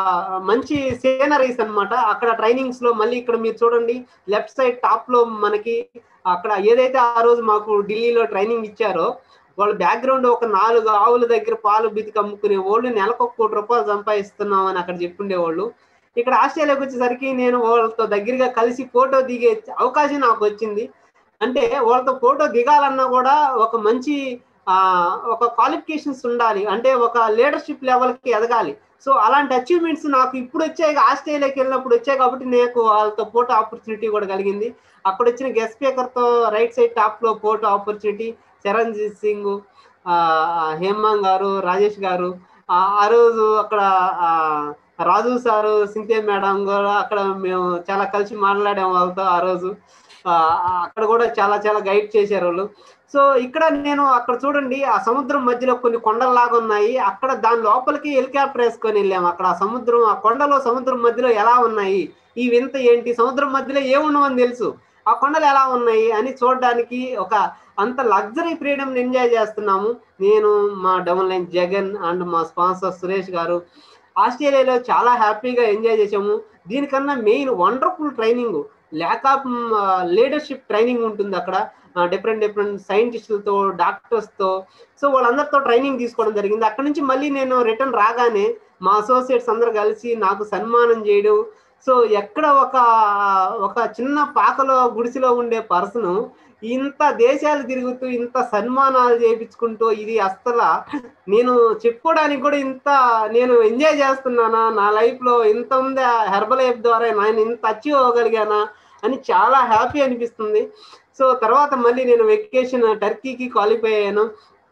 మంచి సీనరీస్ అన్నమాట అక్కడ ట్రైనింగ్స్ లో మళ్ళీ ఇక్కడ మీరు చూడండి లెఫ్ట్ సైడ్ టాప్ లో మనకి అక్కడ ఏదైతే ఆ రోజు మాకు ఢిల్లీలో ట్రైనింగ్ ఇచ్చారో వాళ్ళ బ్యాక్గ్రౌండ్ ఒక నాలుగు ఆవుల దగ్గర పాలు బితికి అమ్ముకునే వాళ్ళు నెలకు ఒక కోటి రూపాయలు సంపాదిస్తున్నాం అని అక్కడ చెప్పుండేవాళ్ళు ఇక్కడ ఆస్ట్రేలియాకి వచ్చేసరికి నేను వాళ్ళతో దగ్గరగా కలిసి ఫోటో దిగే అవకాశం నాకు వచ్చింది అంటే వాళ్ళతో ఫోటో దిగాలన్నా కూడా ఒక మంచి ఆ ఒక క్వాలిఫికేషన్స్ ఉండాలి అంటే ఒక లీడర్షిప్ లెవెల్కి ఎదగాలి సో అలాంటి అచీవ్మెంట్స్ నాకు ఇప్పుడు వచ్చాయి ఆస్ట్రేలియాకి వెళ్ళినప్పుడు వచ్చాయి కాబట్టి నాకు వాళ్ళతో ఫోటో ఆపర్చునిటీ కూడా కలిగింది అక్కడ వచ్చిన గెస్ట్ స్పీకర్తో రైట్ సైడ్ టాప్ లో ఫోటో ఆపర్చునిటీ చరణ్జీత్ సింగ్ ఆ, హేమాంగ్ గారు రాజేష్ గారు ఆ ఆ రోజు అక్కడ ఆ, రాజు సారు సింతే మేడం కూడా అక్కడ మేము చాలా కలిసి మాట్లాడాము వాళ్ళతో ఆ రోజు ఆ, అక్కడ కూడా చాలా చాలా గైడ్ చేశారు వాళ్ళు సో ఇక్కడ నేను అక్కడ చూడండి ఆ సముద్రం మధ్యలో కొన్ని కొండల్లాగా ఉన్నాయి అక్కడ దాని లోపలికి హెలికాప్టర్ వేసుకొని వెళ్ళాము అక్కడ ఆ సముద్రం ఆ కొండలో సముద్రం మధ్యలో ఎలా ఉన్నాయి ఈ వింత ఏంటి సముద్రం మధ్యలో ఏమున్నామని తెలుసు ఆ కొండలు ఎలా ఉన్నాయి అని చూడడానికి ఒక అంత లగ్జరీ ఫ్రీడమ్ ఎంజాయ్ చేస్తున్నాము నేను మా డబుల్ లైన్ జగన్ అండ్ మా స్పాన్సర్ సురేష్ గారు ఆస్ట్రేలియాలో చాలా హ్యాపీగా ఎంజాయ్ చేసాము దీనికన్నా main wonderful training lack of leadership training ఉంటుంది అక్కడ డిఫరెంట్ డిఫరెంట్ సైంటిస్టులతో డాక్టర్స్తో సో వాళ్ళందరితో ట్రైనింగ్ తీసుకోవడం జరిగింది అక్కడ నుంచి మళ్ళీ నేను రిటర్న్ రాగానే మా అసోసియేట్స్ అందరు కలిసి నాకు సన్మానం చేయడం సో ఎక్కడ ఒక ఒక చిన్న పాకలో గుడిసెలో ఉండే పర్సన్ ఇంత దేశాలు తిరుగుతూ ఇంత సన్మానాలు చేయించుకుంటూ ఇది అసలు నేను చెప్పుకోవడానికి కూడా ఇంత నేను ఎంజాయ్ చేస్తున్నానా నా లైఫ్ లో ఇంత ఉందా హెర్బల్ లైఫ్ ద్వారా నేను ఇంత అచీవ్ అవ్వగలిగానా అని చాలా హ్యాపీ అనిపిస్తుంది సో తర్వాత మళ్ళీ నేను వెకేషన్ టర్కీకి క్వాలిఫై అయ్యాను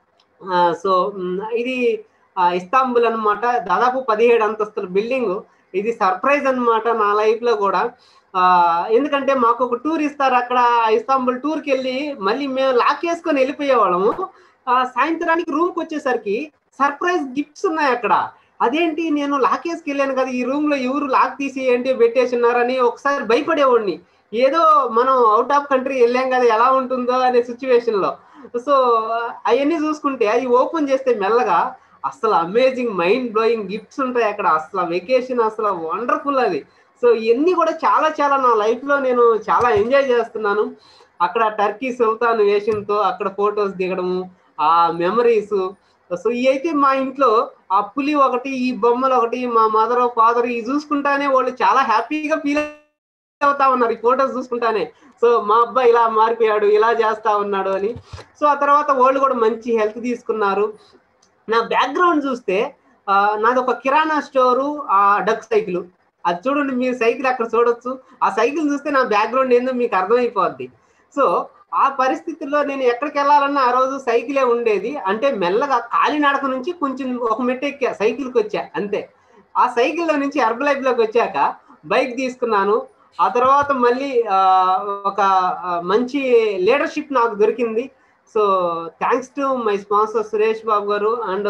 సో మ్, ఇది ఆ, ఇస్తాంబుల్ అన్నమాట దాదాపు పదిహేడు అంతస్తుల బిల్డింగ్ ఇది సర్ప్రైజ్ అన్నమాట నా లైఫ్ లో కూడా ఆ, ఎందుకంటే మాకు ఒక టూర్ ఇస్తారు అక్కడ ఇస్తాంబుల్ టూర్కి వెళ్ళి మళ్ళీ మేము లాక్ వేసుకొని వెళ్ళిపోయేవాళ్ళము ఆ, సాయంత్రానికి రూమ్కి వచ్చేసరికి సర్ప్రైజ్ గిఫ్ట్స్ ఉన్నాయి అక్కడ అదేంటి నేను లాక్ వేసుకు వెళ్ళాను కదా ఈ రూమ్ లో ఎవరు లాక్ తీసి ఏంటి పెట్టేసి ఉన్నారని ఒకసారి భయపడేవాడిని ఏదో మనం అవుట్ ఆఫ్ కంట్రీ వెళ్ళాం కదా ఎలా ఉంటుందో అనే సిచ్యువేషన్ లో సో అవన్నీ చూసుకుంటే అవి ఓపెన్ చేస్తే మెల్లగా అసలు అమేజింగ్ మైండ్ బ్లోయింగ్ గిఫ్ట్స్ ఉంటాయి అక్కడ అసలు వెకేషన్ అసలు వండర్ఫుల్ అది సో ఇవన్నీ కూడా చాలా చాలా నా లైఫ్ లో నేను చాలా ఎంజాయ్ చేస్తున్నాను అక్కడ టర్కీ సుల్తాన్ వేషంతో అక్కడ ఫొటోస్ దిగడము ఆ మెమరీస్ సో ఇవి అయితే మా ఇంట్లో ఆ పులి ఒకటి ఈ బొమ్మలు ఒకటి మా మదర్ ఫాదర్ ఇవి చూసుకుంటానే వాళ్ళు చాలా హ్యాపీగా ఫీల్ అవుతా ఉన్నారు ఈ ఫొటోస్ చూసుకుంటానే సో మా అబ్బాయి ఇలా మారిపోయాడు ఇలా చేస్తా ఉన్నాడు అని సో ఆ తర్వాత వాళ్ళు కూడా మంచి హెల్త్ తీసుకున్నారు నా బ్యాక్గ్రౌండ్ చూస్తే ఆ, నాది ఒక కిరాణా స్టోరు ఆ డక్ సైకిల్ అది చూడండి మీరు సైకిల్ అక్కడ చూడొచ్చు ఆ సైకిల్ చూస్తే నా బ్యాక్గ్రౌండ్ ఏందో మీకు అర్థమైపోద్ది సో ఆ పరిస్థితుల్లో నేను ఎక్కడికి వెళ్ళాలన్నా ఆ రోజు సైకిలే ఉండేది అంటే మెల్లగా కాలినడక నుంచి కొంచెం ఒక మెట్టు ఎక్కా సైకిల్కి వచ్చా అంతే ఆ సైకిల్లో నుంచి హెర్బ్ లైఫ్లోకి వచ్చాక బైక్ తీసుకున్నాను ఆ తర్వాత మళ్ళీ ఆ, ఒక ఆ, మంచి లీడర్షిప్ నాకు దొరికింది so thanks to my sponsor Suresh Babu గారు అండ్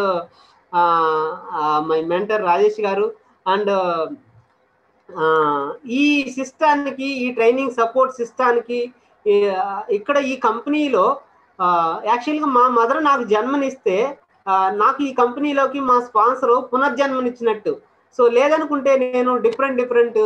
మై మెంటర్ రాజేష్ గారు అండ్ ఈ సిస్టానికి ఈ ట్రైనింగ్ సపోర్ట్ సిస్టానికి ఇక్కడ ఈ కంపెనీలో యాక్చువల్గా మా మదర్ నాకు జన్మనిస్తే ఆ, నాకు ఈ కంపెనీలోకి మా స్పాన్సర్ పునర్జన్మనిచ్చినట్టు సో లేదనుకుంటే నేను డిఫరెంట్ డిఫరెంట్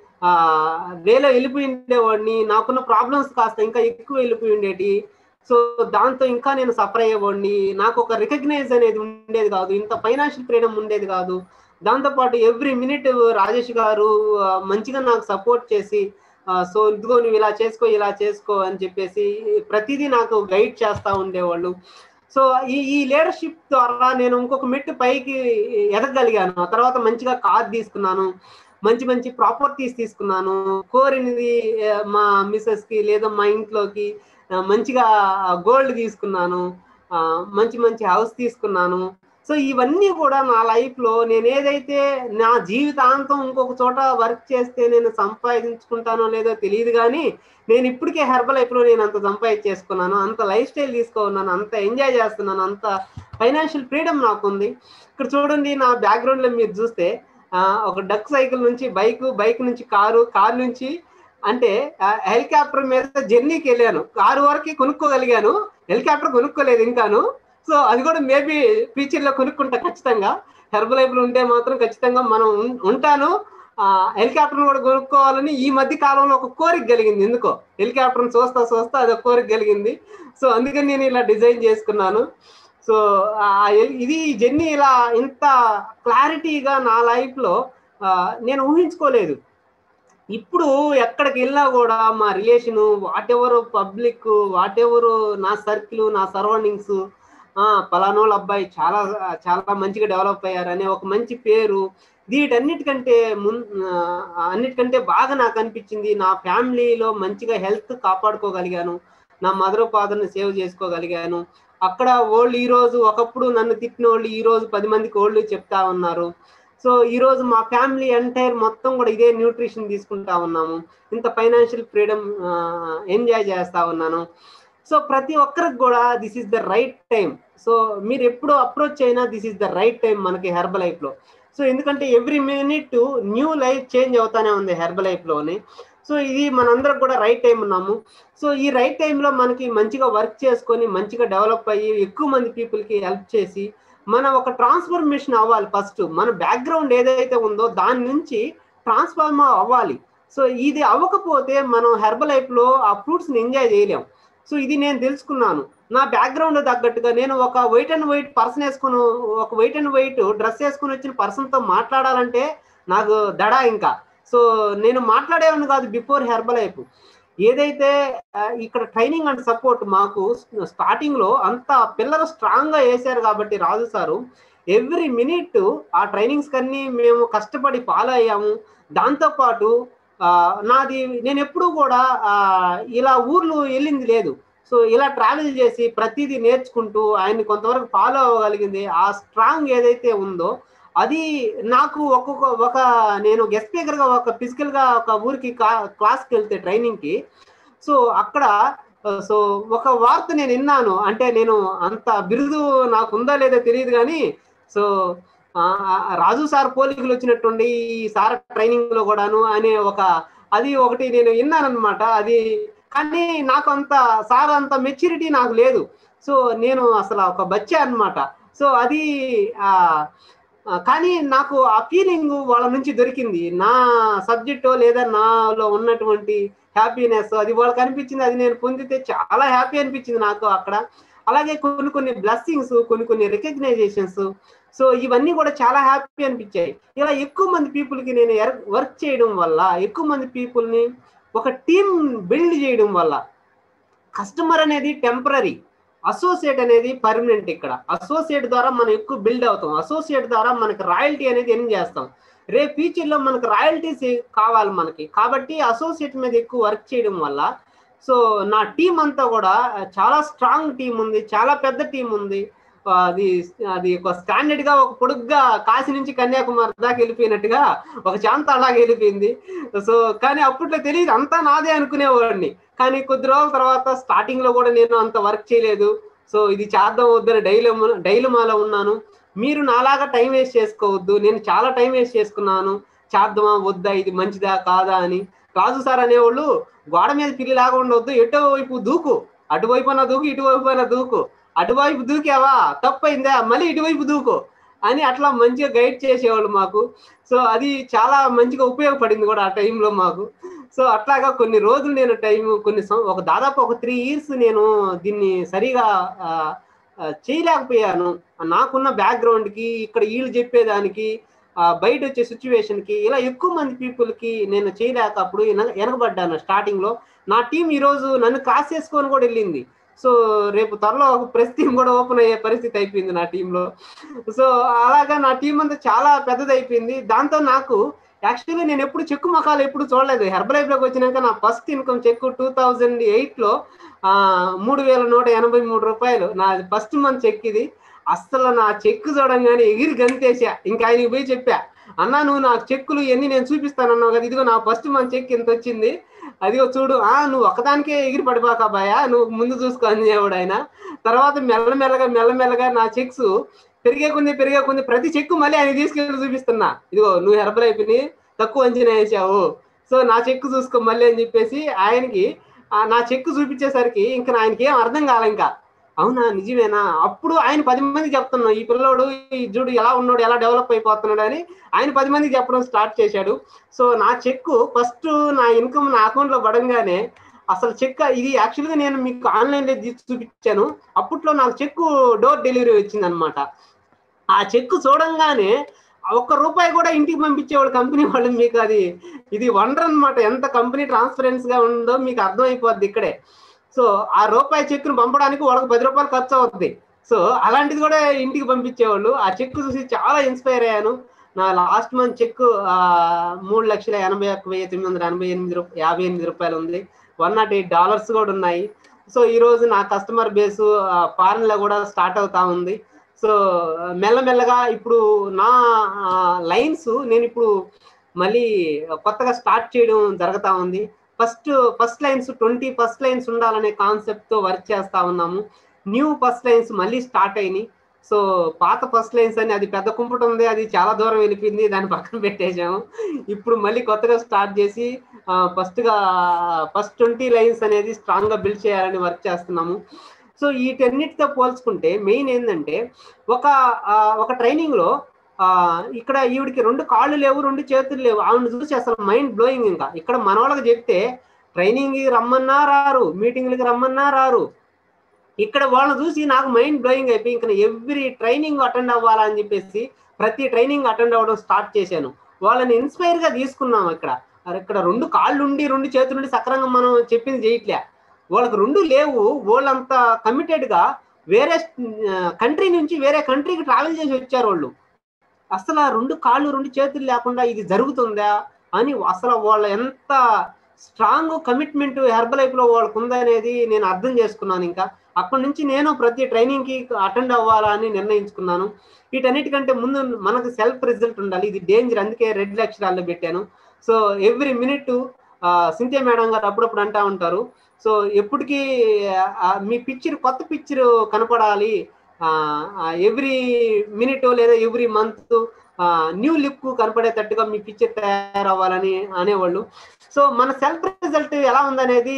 వేలో వెళ్ళిపోయి ఉండేవాడిని నాకున్న ప్రాబ్లమ్స్ కాస్త ఇంకా ఎక్కువ వెళ్ళిపోయి ఉండేటి సో దాంతో ఇంకా నేను సఫర్ అయ్యేవాడిని నాకు ఒక రికగ్నైజ్ అనేది ఉండేది కాదు ఇంత ఫైనాన్షియల్ ఫ్రీడమ్ ఉండేది కాదు దాంతోపాటు ఎవ్రీ మినిట్ రాజేష్ గారు ఆ, మంచిగా నాకు సపోర్ట్ చేసి ఆ, సో ఇదిగో నువ్వు ఇలా చేసుకో ఇలా చేసుకో అని చెప్పేసి ప్రతిదీ నాకు గైడ్ చేస్తూ ఉండేవాళ్ళు సో ఈ ఈ లీడర్షిప్ ద్వారా నేను ఇంకొక మెట్టు పైకి ఎదగలిగాను ఆ తర్వాత మంచిగా కార్ తీసుకున్నాను మంచి మంచి ప్రాపర్టీస్ తీసుకున్నాను కోరినది ఆ, మా మిస్సెస్ కి లేదా మా ఇంట్లోకి ఆ, మంచిగా గోల్డ్ తీసుకున్నాను ఆ, మంచి మంచి హౌస్ తీసుకున్నాను సో ఇవన్నీ కూడా నా లైఫ్ లో నేను ఏదైతే నా జీవితాంతం ఇంకొక చోట వర్క్ చేస్తే నేను సంపాదించుకుంటానో లేదో తెలియదు కానీ నేను ఇప్పటికే హెర్బల్ లైఫ్ లో నేను అంత సంపాదించేసుకున్నాను అంత లైఫ్ స్టైల్ తీసుకున్నాను అంత ఎంజాయ్ చేస్తున్నాను అంత ఫైనాన్షియల్ ఫ్రీడమ్ నాకు ఉంది ఇక్కడ చూడండి నా బ్యాక్గ్రౌండ్ లో మీరు చూస్తే ఆ, ఒక డక్ సైకిల్ నుంచి బైక్ బైక్ నుంచి కారు కారు నుంచి అంటే హెలికాప్టర్ మీద జర్నీకి వెళ్ళాను కారు వరకు కొనుక్కోగలిగాను హెలికాప్టర్ కొనుక్కోలేదు ఇంకాను సో అది కూడా మేబీ ఫ్యూచర్ లో కొనుక్కుంటా ఖచ్చితంగా హెర్బల్ లైఫ్ లో ఉంటే మాత్రం ఖచ్చితంగా మనం ఉం- ఉంటాను హెలికాప్టర్ కూడా కొనుక్కోవాలని ఈ మధ్య కాలంలో ఒక కోరిక కలిగింది ఎందుకో హెలికాప్టర్ చూస్తా చూస్తా అది ఒక కోరిక కలిగింది సో అందుకని నేను ఇలా డిజైన్ చేసుకున్నాను సో ఆ ఎల్- ఇది జర్నీ ఇలా ఇంత క్లారిటీగా నా లైఫ్ లో ఆ, నేను ఊహించుకోలేదు ఇప్పుడు ఎక్కడికి వెళ్ళినా కూడా మా రిలేషన్ వాట్ ఎవరు పబ్లిక్ వాట్ ఎవరు నా సర్కిల్ నా సరౌండింగ్స్ పలానోళ్ళ అబ్బాయి చాలా చాలా మంచిగా డెవలప్ అయ్యారు అనే ఒక మంచి పేరు వీటన్నిటికంటే మున్ ఆ, అన్నిటికంటే బాగా నాకు అనిపించింది నా ఫ్యామిలీలో మంచిగా హెల్త్ కాపాడుకోగలిగాను నా మదర్ ఫాదర్ని సేవ్ చేసుకోగలిగాను అక్కడ వాళ్ళు ఈ రోజు ఒకప్పుడు నన్ను తిట్టిన వాళ్ళు ఈ రోజు పది మందికి వాళ్ళు చెప్తా ఉన్నారు సో ఈ రోజు మా ఫ్యామిలీ ఎంటైర్ మొత్తం కూడా ఇదే న్యూట్రిషన్ తీసుకుంటా ఉన్నాము ఇంత ఫైనాన్షియల్ ఫ్రీడమ్ ఎంజాయ్ చేస్తా ఉన్నాను సో ప్రతి ఒక్కరికి కూడా this is the right time so మీరు ఎప్పుడు అప్రోచ్ అయినా this is the right time మనకి హెర్బల్ లైఫ్ లో సో ఎందుకంటే every minute new life change అవుతానే ఉంది హెర్బల్ లైఫ్ లోని సో ఇది మనందరం కూడా రైట్ టైం ఉన్నాము సో ఈ రైట్ టైంలో మనకి మంచిగా వర్క్ చేసుకొని మంచిగా డెవలప్ అయ్యి ఎక్కువ మంది పీపుల్కి హెల్ప్ చేసి మన ఒక ట్రాన్స్ఫర్మేషన్ అవ్వాలి ఫస్ట్ మన బ్యాక్గ్రౌండ్ ఏదైతే ఉందో దాని నుంచి ట్రాన్స్ఫార్మ్ అవ్వాలి సో ఇది అవ్వకపోతే మనం హెర్బల్ లైఫ్లో ఆ ఫ్రూట్స్ని ఎంజాయ్ చేయలేం సో ఇది నేను తెలుసుకున్నాను నా బ్యాక్గ్రౌండ్ తగ్గట్టుగా నేను ఒక వైట్ అండ్ వైట్ పర్సన్ వేసుకుని ఒక వైట్ అండ్ వైట్ డ్రెస్ వేసుకుని వచ్చిన పర్సన్తో మాట్లాడాలంటే నాకు దడా ఇంకా సో నేను మాట్లాడేవాడిని కాదు బిఫోర్ హెర్బల్ లైఫ్ ఏదైతే ఆ, ఇక్కడ ట్రైనింగ్ అండ్ సపోర్ట్ మాకు స్టార్టింగ్ లో అంత పిల్లలు స్ట్రాంగ్ గా వేశారు కాబట్టి రాజు సారు ఎవ్రీ మినిట్ ఆ ట్రైనింగ్స్ కన్నీ మేము కష్టపడి ఫాలో అయ్యాము దాంతోపాటు ఆ, నాది నేను ఎప్పుడూ కూడా ఆ, ఇలా ఊర్లు వెళ్ళింది లేదు సో ఇలా ట్రావెల్ చేసి ప్రతిదీ నేర్చుకుంటూ ఆయన్ని కొంతవరకు ఫాలో అవ్వగలిగింది ఆ స్ట్రాంగ్ ఏదైతే ఉందో అది నాకు ఒక్కొక్క ఒక నేను గెస్ట్ స్పీకర్ గా ఒక ఫిజికల్ గా ఒక ఊరికి క్లాస్కి వెళ్తే ట్రైనింగ్ కి సో అక్కడ సో ఒక వార్త నేను విన్నాను అంటే నేను అంత బిరుదు నాకు ఉందా లేదో తెలియదు కానీ సో ఆ, ఆ, రాజు సార్ పోలికలు వచ్చినట్టుండి ఈ సార్ ట్రైనింగ్ లో కూడాను అనే ఒక అది ఒకటి నేను విన్నాను అనమాట అది కానీ నాకు అంత సార్ అంత మెచ్యూరిటీ నాకు లేదు సో నేను అసలు ఒక బచ్చా అన్నమాట సో అది ఆ ఆ, కానీ నాకు ఆ ఫీలింగ్ వాళ్ళ నుంచి దొరికింది నా సబ్జెక్టు లేదా నాలో ఉన్నటువంటి హ్యాపీనెస్ అది వాళ్ళకి అనిపించింది అది నేను పొందితే చాలా హ్యాపీ అనిపించింది నాకు అక్కడ అలాగే కొన్ని కొన్ని బ్లెస్సింగ్స్ కొన్ని కొన్ని రికగ్నైజేషన్స్ సో ఇవన్నీ కూడా చాలా హ్యాపీ అనిపించాయి ఇలా ఎక్కువ మంది పీపుల్కి నేను వర్క్ చేయడం వల్ల ఎక్కువ మంది పీపుల్ని ఒక టీం బిల్డ్ చేయడం వల్ల కస్టమర్ అనేది టెంపరీ అసోసియేట్ అనేది పర్మనెంట్ ఇక్కడ అసోసియేట్ ద్వారా మనం ఎక్కువ బిల్డ్ అవుతాం అసోసియేట్ ద్వారా మనకి రాయల్టీ అనేది ఎన్ చేస్తాం రేపు ఫ్యూచర్లో మనకు రాయల్టీస్ కావాలి మనకి కాబట్టి అసోసియేట్ మీద ఎక్కువ వర్క్ చేయడం వల్ల సో నా టీం అంతా కూడా చాలా స్ట్రాంగ్ టీం ఉంది చాలా పెద్ద టీం ఉంది ఆ, అది అది ఒక స్టాండర్డ్ గా ఒక పొడుగ్గా కాశీ నుంచి కన్యాకుమారి దాకా వెళ్ళిపోయినట్టుగా ఒక చాంత అలాగే వెళ్ళిపోయింది సో కానీ అప్పట్లో తెలియదు అంతా నాదే అనుకునేవాడిని కానీ కొద్ది రోజుల తర్వాత స్టార్టింగ్ లో కూడా నేను అంత వర్క్ చేయలేదు సో ఇది చేద్దాం వద్దని డైలీ డైలమాలో ఉన్నాను మీరు నాలాగా టైం వేస్ట్ చేసుకోవద్దు నేను చాలా టైం వేస్ట్ చేసుకున్నాను చేద్దామా వద్దా ఇది మంచిదా కాదా అని రాజు సార్ అనేవాళ్ళు గోడ మీద పిల్లిలాగా ఉండవద్దు ఎటో వైపు దూకు అటువైపు అన్న దూకు ఇటువైపు అన్న దూకు అటువైపు దూకావా తప్పైందా మళ్ళీ ఇటువైపు దూకు అని అట్లా మంచిగా గైడ్ చేసేవాళ్ళు మాకు సో అది చాలా మంచిగా ఉపయోగపడింది కూడా ఆ టైంలో మాకు సో అట్లాగా కొన్ని రోజులు నేను టైం కొన్ని సం- ఒక దాదాపు ఒక త్రీ ఇయర్స్ నేను దీన్ని సరిగా ఆ, ఆ, చేయలేకపోయాను నాకున్న బ్యాక్గ్రౌండ్కి ఇక్కడ వీళ్ళు చెప్పేదానికి ఆ, బయట వచ్చే సిచ్యువేషన్ కి ఇలా ఎక్కువ మంది పీపుల్ కి నేను చేయలేక అప్పుడు వెన- వెనకబడ్డాను స్టార్టింగ్ లో నా టీం ఈ రోజు నన్ను క్రాస్ చేసుకొని కూడా వెళ్ళింది సో రేపు త్వరలో ఒక ప్రెస్ టీం కూడా ఓపెన్ అయ్యే పరిస్థితి అయిపోయింది నా టీంలో సో అలాగా నా టీం అంతా చాలా పెద్దది అయిపోయింది దాంతో నాకు యాక్చువల్లీ నేను ఎప్పుడు చెక్కు మకాలు ఎప్పుడు చూడలేదు హెర్బల్ లైఫ్ లోకి వచ్చినాక నా first income cheque two thousand eight లో ఆ, మూడు వేల నూట ఎనభై మూడు రూపాయలు నా ఫస్ట్ మంత్ చెక్ ఇది అస్సలు నా చెక్ చూడంగానే ఎగిరి గంతేసా ఇంకా ఆయనకి పోయి చెప్పా అన్నా నువ్వు నా చెక్కులు ఎన్ని నేను చూపిస్తాను అన్నావు కదా ఇదిగో నా ఫస్ట్ మంత్ చెక్ ఎంత వచ్చింది అదిగో చూడు ఆ నువ్వు ఒకదానికే ఎగిరి పడిపోక బాయా నువ్వు ముందు చూసుకో అని చెప్పాడు ఆయన తర్వాత మెల్లమెల్లగా మెల్లమెల్లగా నా చెక్స్ పెరిగే కొంది పెరిగే కొంది ప్రతి చెక్కు మళ్ళీ ఆయన తీసుకెళ్ళి చూపిస్తున్నా ఇదిగో నువ్వు హెర్బల్ అయిపోయి తక్కువ అంచనా వేసావు సో నా చెక్కు చూసుకో మళ్ళీ అని చెప్పేసి ఆయనకి ఆ, నా చెక్కు చూపించేసరికి ఇంకా ఆయనకి ఏం అర్థం కాలే ఇంకా అవునా నిజమేనా అప్పుడు ఆయన పది మందికి చెప్తున్నాడు ఈ పిల్లోడు ఈ చూడు ఎలా ఉన్నాడు ఎలా డెవలప్ అయిపోతున్నాడు అని ఆయన పది మందికి చెప్పడం స్టార్ట్ చేశాడు సో నా చెక్కు ఫస్ట్ నా ఇన్కమ్ నా అకౌంట్ లో పడంగానే అసలు చెక్ ఇది యాక్చువల్గా నేను మీకు ఆన్లైన్ లో తీసి చూపించాను అప్పట్లో నాకు చెక్కు డోర్ డెలివరీ వచ్చింది అనమాట ఆ చెక్కు చూడంగానే ఒక్క రూపాయి కూడా ఇంటికి పంపించేవాళ్ళు కంపెనీ వాళ్ళు మీకు అది ఇది వండర్ అన్నమాట ఎంత కంపెనీ ట్రాన్స్పరెన్స్ గా ఉందో మీకు అర్థమైపోద్ది ఇక్కడే సో ఆ రూపాయి చెక్కును పంపడానికి వాళ్ళకి పది రూపాయలు ఖర్చు అవుతుంది సో అలాంటిది కూడా ఇంటికి పంపించేవాళ్ళు ఆ చెక్ చూసి చాలా ఇన్స్పైర్ అయ్యాను నా లాస్ట్ మంత్ చెక్ మూడు లక్షల ఎనభై ఒక్క వెయ్యి తొమ్మిది వందల ఎనభై ఎనిమిది రూ- యాభై ఎనిమిది రూపాయలు ఉంది వన్ నాట్ ఎయిట్ డాలర్స్ కూడా ఉన్నాయి సో ఈ రోజు నా కస్టమర్ బేస్ ఫారెన్ లో కూడా స్టార్ట్ అవుతా ఉంది సో మెల్లమెల్లగా ఇప్పుడు నా లైన్స్ నేను ఇప్పుడు మళ్ళీ కొత్తగా స్టార్ట్ చేయడం జరుగుతా ఉంది first first lines twenty first lines ఉండాలనే కాన్సెప్ట్ తో వర్క్ చేస్తా ఉన్నాము న్యూ ఫస్ట్ లైన్స్ మళ్ళీ స్టార్ట్ అయినాయి సో పాత ఫస్ట్ లైన్స్ అని అది పెద్ద కుంపట ఉంది అది చాలా దూరం వెళ్ళిపోయింది దాన్ని పక్కన పెట్టేశాము ఇప్పుడు మళ్ళీ కొత్తగా స్టార్ట్ చేసి ఫస్ట్ గా ఫస్ట్ ట్వంటీ లైన్స్ అనేది స్ట్రాంగ్ గా బిల్డ్ చేయాలని వర్క్ చేస్తున్నాము సో వీటన్నిటితో పోల్చుకుంటే మెయిన్ ఏంటంటే ఒక ఆ, ఒక ట్రైనింగ్ లో ఆ, ఇక్కడ ఈవిడికి రెండు కాళ్ళు లేవు రెండు చేతులు లేవు ఆవిడ చూసి అసలు మైండ్ బ్లోయింగ్ ఇంకా ఇక్కడ మన వాళ్ళకి చెప్తే ట్రైనింగ్ రమ్మన్నా రారు మీటింగ్లకి రమ్మన్నా రారు ఇక్కడ వాళ్ళని చూసి నాకు మైండ్ బ్లోయింగ్ అయిపోయి ఇంకా ఎవ్రీ ట్రైనింగ్ అటెండ్ అవ్వాలా అని చెప్పేసి ప్రతి ట్రైనింగ్ అటెండ్ అవ్వడం స్టార్ట్ చేశాను వాళ్ళని ఇన్స్పైర్ గా తీసుకున్నాం ఇక్కడ అరే ఇక్కడ రెండు కాళ్ళు ఉండి రెండు చేతులు ఉండి సక్రంగా మనం చెప్పింది చేయట్లే వాళ్ళకి రెండు లేవు వాళ్ళంతా కమిటెడ్ గా వేరే కంట్రీ నుంచి వేరే కంట్రీకి ట్రావెల్ చేసి వచ్చారు వాళ్ళు అసలు ఆ రెండు కాళ్ళు రెండు చేతులు లేకుండా ఇది జరుగుతుందా అని అసలు వాళ్ళ ఎంత స్ట్రాంగ్ కమిట్మెంట్ హెర్బల్ లైఫ్ లో వాళ్ళకు ఉందనేది నేను అర్థం చేసుకున్నాను ఇంకా అప్పటి నుంచి నేను ప్రతి ట్రైనింగ్ కి అటెండ్ అవ్వాలా అని నిర్ణయించుకున్నాను వీటన్నిటికంటే ముందు మనకు సెల్ఫ్ రిజల్ట్ ఉండాలి ఇది డేంజర్ అందుకే రెడ్ అక్షరాల్లో పెట్టాను so every minute Cynthia madam గారు అప్పుడప్పుడు అంటా ఉంటారు సో ఎప్పటికీ ఆ, మీ పిక్చర్ కొత్త పిక్చర్ కనపడాలి ఎవ్రీ మినిట్ లేదా ఎవ్రీ మంత్ న్యూ లుక్ కనపడేటట్టుగా మీ పిక్చర్ తయారవ్వాలని అనేవాళ్ళు సో మన సెల్ఫ్ రిజల్ట్ ఎలా ఉందనేది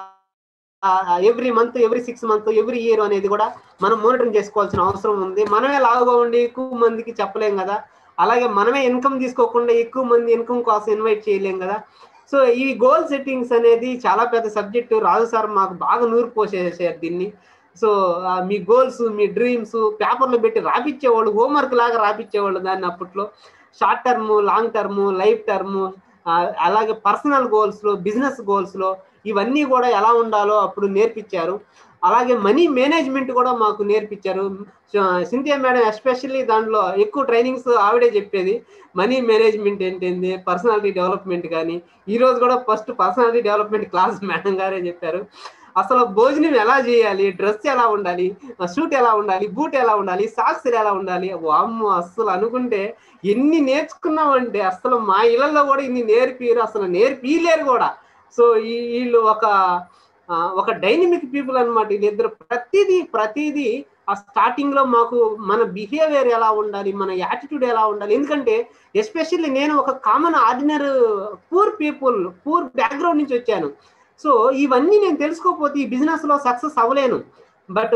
every month every six month every year అనేది కూడా మనం మోనిటరింగ్ చేసుకోవాల్సిన అవసరం ఉంది మనమే లావుగా ఉండి ఎక్కువ మందికి చెప్పలేం కదా అలాగే మనమే ఇన్కమ్ తీసుకోకుండా ఎక్కువ మంది ఇన్కమ్ కోసం ఇన్వైట్ చేయలేం కదా సో ఈ గోల్ సెట్టింగ్స్ అనేది చాలా పెద్ద సబ్జెక్టు రాజు సార్ మాకు బాగా నూరు పోసేసారు దీన్ని సో ఆ, మీ గోల్స్ మీ డ్రీమ్స్ పేపర్లో పెట్టి రాపిచ్చేవాళ్ళు హోంవర్క్ లాగా రాపిచ్చేవాళ్ళు దాన్ని అప్పట్లో short term long term life term అలాగే పర్సనల్ గోల్స్లో బిజినెస్ గోల్స్లో ఇవన్నీ కూడా ఎలా ఉండాలో అప్పుడు నేర్పించారు అలాగే మనీ మేనేజ్మెంట్ కూడా మాకు నేర్పించారు సింథియా మేడం ఎస్పెషల్లీ దాంట్లో ఎక్కువ ట్రైనింగ్స్ ఆవిడే చెప్పేది మనీ మేనేజ్మెంట్ ఏంటింది పర్సనాలిటీ డెవలప్మెంట్ కానీ ఈ రోజు కూడా first personality development class madam గారే చెప్పారు అసలు భోజనం ఎలా చేయాలి డ్రెస్ ఎలా ఉండాలి షూట్ ఎలా ఉండాలి బూట్ ఎలా ఉండాలి సాక్స్ ఎలా ఉండాలి వామ్మో అస్సలు అనుకుంటే ఎన్ని నేర్చుకున్నామంటే అసలు మా ఇళ్లలో కూడా ఇన్ని నేర్పిరు అసలు నేర్పిలేరు కూడా సో ఈ వీళ్ళు ఒక ఆ, ఒక డైనమిక్ పీపుల్ అనమాట వీళ్ళిద్దరు ప్రతిదీ ప్రతిదీ ఆ స్టార్టింగ్ లో మాకు మన బిహేవియర్ ఎలా ఉండాలి మన యాటిట్యూడ్ ఎలా ఉండాలి ఎందుకంటే ఎస్పెషల్లీ నేను ఒక common ordinary poor people poor background నుంచి వచ్చాను సో ఇవన్నీ నేను తెలుసుకోకపోతే ఈ బిజినెస్ లో సక్సెస్ అవ్వలేను బట్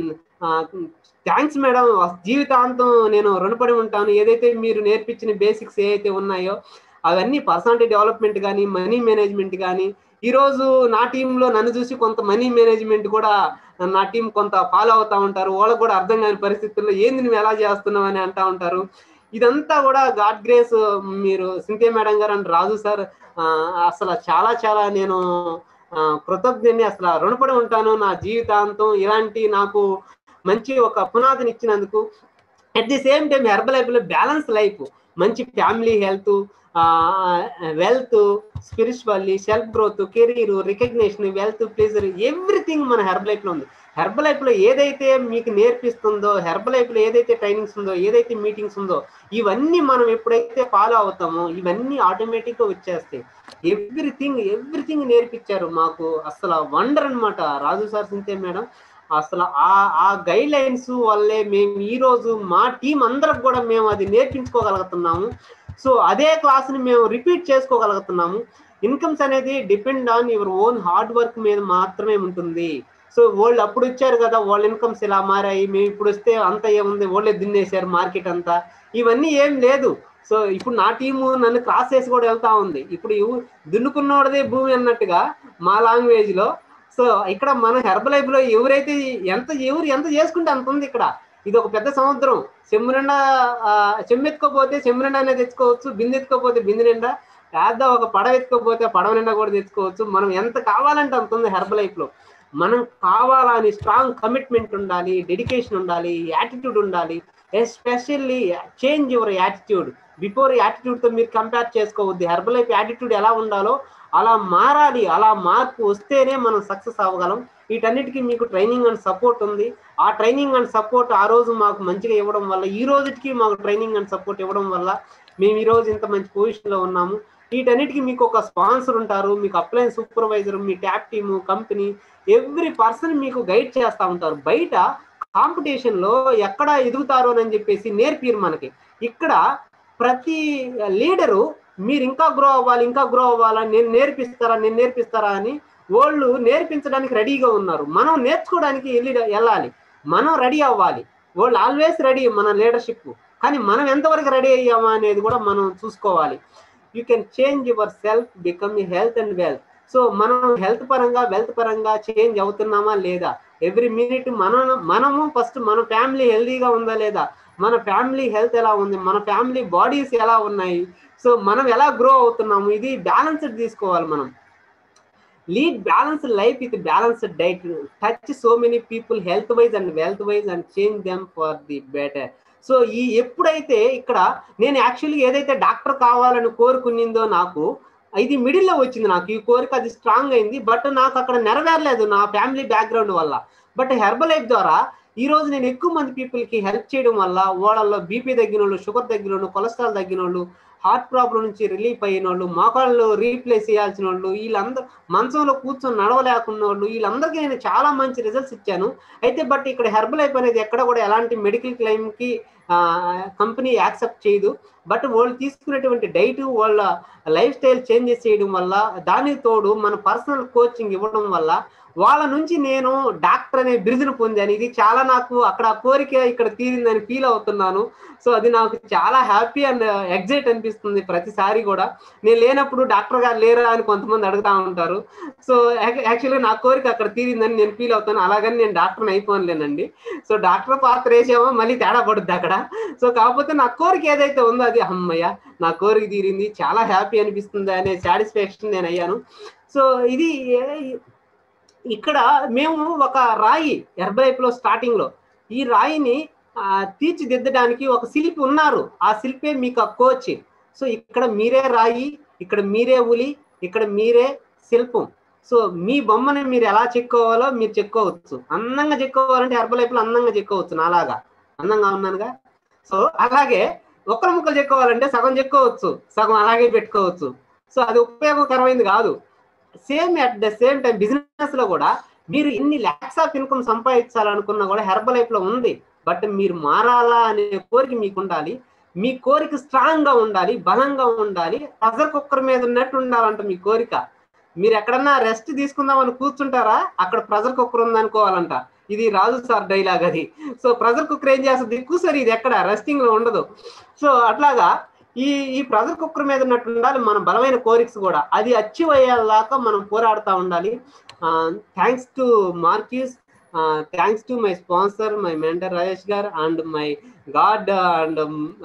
థ్యాంక్స్ మేడం జీవితాంతం నేను రుణపడి ఉంటాను ఏదైతే మీరు నేర్పించిన బేసిక్స్ ఏవైతే ఉన్నాయో అవన్నీ పర్సనాలిటీ డెవలప్మెంట్ కానీ మనీ మేనేజ్మెంట్ కానీ ఈ రోజు నా టీంలో నన్ను చూసి కొంత మనీ మేనేజ్మెంట్ కూడా నా టీం కొంత ఫాలో అవుతా ఉంటారు వాళ్ళకు కూడా అర్థం కాని పరిస్థితుల్లో ఏంది నువ్వు ఎలా చేస్తున్నావు అని అంటా ఉంటారు ఇదంతా కూడా గాడ్ గ్రేస్ మీరు సింథియా మేడం గారు అండ్ రాజు సార్ ఆ, అసలు చాలా చాలా నేను ఆ, కృతజ్ఞని అసలు రుణపడి ఉంటాను నా జీవితాంతం ఇలాంటి నాకు మంచి ఒక పునాదిని ఇచ్చినందుకు at the same time Herbalife లో బ్యాలెన్స్ లైఫ్ మంచి family health wealth spiritually self growth career recognition wealth pleasure everything మన హెర్బల్ లైఫ్ లో ఉంది హెర్బల్ లైఫ్ లో ఏదైతే మీకు నేర్పిస్తుందో హెర్బల్ లైఫ్ లో ఏదైతే ట్రైనింగ్స్ ఉందో ఏదైతే మీటింగ్స్ ఉందో ఇవన్నీ మనం ఎప్పుడైతే ఫాలో అవుతామో ఇవన్నీ ఆటోమేటిక్ గా వచ్చేస్తాయి ఎవ్రీథింగ్ ఎవ్రీథింగ్ నేర్పించారు మాకు అసలు వండర్ అన్నమాట రాజు సార్ సింతే మేడం అసలు ఆ ఆ గైడ్ లైన్స్ వల్లే మేము ఈ రోజు మా టీం అందరికి కూడా మేము అది నేర్పించుకోగలుగుతున్నాము సో అదే క్లాస్ని మేము రిపీట్ చేసుకోగలుగుతున్నాము ఇన్కమ్స్ అనేది depend on your own hard work మీద మాత్రమే ఉంటుంది సో వాళ్ళు అప్పుడు వచ్చారు కదా వాళ్ళ ఇన్కమ్స్ ఇలా మారాయి మేము ఇప్పుడు వస్తే అంత ఏముంది వాళ్ళే దున్నేశారు మార్కెట్ అంతా ఇవన్నీ ఏం లేదు సో ఇప్పుడు నా టీము నన్ను క్రాస్ చేసి కూడా వెళ్తా ఉంది ఇప్పుడు ఇవ్- దున్నుకున్నోడదే భూమి అన్నట్టుగా మా లాంగ్వేజ్ లో సో ఇక్కడ మన హెర్బల్ లైఫ్ లో ఎవరైతే ఎంత ఎవరు ఎంత చేసుకుంటే అంత ఉంది ఇక్కడ ఇది ఒక పెద్ద సముద్రం చెమ్ము నిండా ఆ, చెమ్ము ఎత్తుకోపోతే చెమ్ము నిండా అనేది తెచ్చుకోవచ్చు బిందె ఎత్తుకోపోతే బిందె నిండా పెద్ద ఒక పడవ ఎత్తుకోపోతే పడవ నిండా కూడా తెచ్చుకోవచ్చు మనం ఎంత కావాలంటే అంత ఉంది హెర్బల్ లైఫ్ లో మనం కావాలని స్ట్రాంగ్ కమిట్మెంట్ ఉండాలి డెడికేషన్ ఉండాలి యాటిట్యూడ్ ఉండాలి especially change your attitude before attitude తో మీరు కంపేర్ చేసుకోవద్దు హెర్బల్ లైఫ్ యాటిట్యూడ్ ఎలా ఉండాలో అలా మారాలి అలా మార్పు వస్తేనే మనం సక్సెస్ అవ్వగలం వీటన్నిటికీ మీకు ట్రైనింగ్ అండ్ సపోర్ట్ ఉంది ఆ ట్రైనింగ్ అండ్ సపోర్ట్ ఆ రోజు మాకు మంచిగా ఇవ్వడం వల్ల ఈ రోజుకి మాకు ట్రైనింగ్ అండ్ సపోర్ట్ ఇవ్వడం వల్ల మేము ఈ రోజు ఇంత మంచి పొజిషన్ లో ఉన్నాము వీటన్నిటికీ మీకు ఒక స్పాన్సర్ ఉంటారు మీకు అప్లైన్ సూపర్వైజర్ మీ top team company every person మీకు గైడ్ చేస్తూ ఉంటారు బయట కాంపిటీషన్ లో ఎక్కడ ఎదుగుతారు అని చెప్పేసి నేర్పిరు మనకి ఇక్కడ ప్రతి లీడరు మీరు ఇంకా గ్రో అవ్వాలి ఇంకా గ్రో అవ్వాలా నేను నేర్పిస్తారా నేను నేర్పిస్తారా అని వాళ్ళు నేర్పించడానికి రెడీగా ఉన్నారు మనం నేర్చుకోవడానికి వెళ్ళి వెళ్ళాలి మనం రెడీ అవ్వాలి వాళ్ళు ఆల్వేస్ రెడీ మన లీడర్షిప్ కానీ మనం ఎంతవరకు రెడీ అయ్యామా అనేది కూడా మనం చూసుకోవాలి you can change yourself become health and wealth so మనం హెల్త్ పరంగా వెల్త్ పరంగా చేంజ్ అవుతున్నామా లేదా ఎవ్రీ మినిట్ మనం మనము ఫస్ట్ మన ఫ్యామిలీ హెల్తీగా ఉందా లేదా మన ఫ్యామిలీ హెల్త్ ఎలా ఉంది మన ఫ్యామిలీ బాడీస్ ఎలా ఉన్నాయి సో మనం ఎలా గ్రో అవుతున్నాము ఇది బ్యాలెన్స్డ్ తీసుకోవాలి మనం lead balanced life with balanced diet touch so many people health wise and wealth wise and change them for the better so ఈ ఎప్పుడైతే ఇక్కడ నేను యాక్చువల్గా ఏదైతే డాక్టర్ కావాలని కోరుకునిందో నాకు ఇది మిడిల్లో వచ్చింది నాకు ఈ కోరిక అది స్ట్రాంగ్ అయింది బట్ నాకు అక్కడ నెరవేరలేదు నా ఫ్యామిలీ బ్యాక్గ్రౌండ్ వల్ల బట్ హెర్బల్ లైఫ్ ద్వారా ఈ రోజు నేను ఎక్కువ మంది పీపుల్ కి హెల్ప్ చేయడం వల్ల వాళ్ళల్లో బీపీ తగ్గిన వాళ్ళు షుగర్ తగ్గిన వాళ్ళు కొలెస్ట్రాల్ తగ్గిన వాళ్ళు హార్ట్ ప్రాబ్లం నుంచి రిలీఫ్ అయిన వాళ్ళు మోకాళ్ళు రీప్లేస్ చేయాల్సిన వాళ్ళు వీళ్ళందరూ మంచంలో కూర్చొని నడవలేకున్న వాళ్ళు వీళ్ళందరికీ నేను చాలా మంచి రిజల్ట్స్ ఇచ్చాను అయితే బట్ ఇక్కడ హెర్బల్ లైఫ్ అనేది ఎక్కడ కూడా ఎలాంటి మెడికల్ క్లెయిమ్ కి కంపెనీ యాక్సెప్ట్ చేయదు బట్ వాళ్ళు తీసుకునేటువంటి డైట్ వాళ్ళ లైఫ్ స్టైల్ చేంజెస్ చేయడం వల్ల దానికి తోడు మన పర్సనల్ కోచింగ్ ఇవ్వడం వల్ల వాళ్ళ నుంచి నేను డాక్టర్ అనే బిరుదును పొందాను ఇది చాలా నాకు అక్కడ ఆ కోరిక ఇక్కడ తీరిందని ఫీల్ అవుతున్నాను సో అది నాకు చాలా హ్యాపీ అండ్ ఎగ్జైట్ అనిపిస్తుంది ప్రతిసారి కూడా నేను లేనప్పుడు డాక్టర్ గారు లేరా అని కొంతమంది అడుగుతా ఉంటారు సో యాక్చువల్గా నా కోరిక అక్కడ తీరిందని నేను ఫీల్ అవుతాను అలాగని నేను డాక్టర్ని అయిపోలేనండి సో డాక్టర్ పాత్ర వేసామో మళ్ళీ తేడా పడుద్ది అక్కడ సో కాకపోతే నా కోరిక ఏదైతే ఉందో అది అమ్మయ్య నా కోరిక తీరింది చాలా హ్యాపీ అనిపిస్తుంది అనే సాటిస్ఫాక్షన్ నేను అయ్యాను సో ఇది ఇక్కడ మేము ఒక రాయి ఎర్బలైఫ్లో స్టార్టింగ్లో ఈ రాయిని తీర్చిదిద్దడానికి ఒక శిల్పి ఉన్నారు ఆ శిల్పే మీకు ఆ కోచ్ సో ఇక్కడ మీరే రాయి ఇక్కడ మీరే ఉలి ఇక్కడ మీరే శిల్పం సో మీ బొమ్మని మీరు ఎలా చెక్కోవాలో మీరు చెక్కోవచ్చు అందంగా చెక్కోవాలంటే హెర్బల్ లైఫ్లో అందంగా చెక్కోవచ్చు నాలాగా అందంగా ఉన్నానుగా సో అలాగే ఒక్కరు ముక్కలు చెక్కోవాలంటే సగం చెక్కోవచ్చు సగం అలాగే పెట్టుకోవచ్చు సో అది ఉపయోగకరమైంది కాదు same at the same time business లో కూడా మీరు ఇన్ని ల్యాక్స్ ఆఫ్ ఇన్కమ్ సంపాదించాలనుకున్నా కూడా హెర్బల్ లైఫ్ లో ఉంది బట్ మీరు మారాలా అనే కోరిక మీకు ఉండాలి మీ కోరిక స్ట్రాంగ్ గా ఉండాలి బలంగా ఉండాలి ప్రెజర్ కుక్కర్ మీద ఉన్నట్టు ఉండాలంట మీ కోరిక మీరు ఎక్కడన్నా రెస్ట్ తీసుకుందామని కూర్చుంటారా అక్కడ ప్రెజర్ కుక్కర్ ఉందనుకోవాలంట ఇది రాజు సార్ డైలాగ్ అది సో ప్రెజర్ కుక్కర్ ఏం చేస్తుంది కూసరి ఇది ఎక్కడ రెస్టింగ్ లో ఉండదు సో అట్లాగా ఈ ఈ ప్రెజర్ కుక్కర్ మీద ఉన్నట్టు ఉండాలి మన బలమైన కోరిక్స్ కూడా అది అచీవ్ అయ్యేదాకా మనం పోరాడుతూ ఉండాలి thanks to Marques thanks to my sponsor my mentor Rajesh గారు and my god and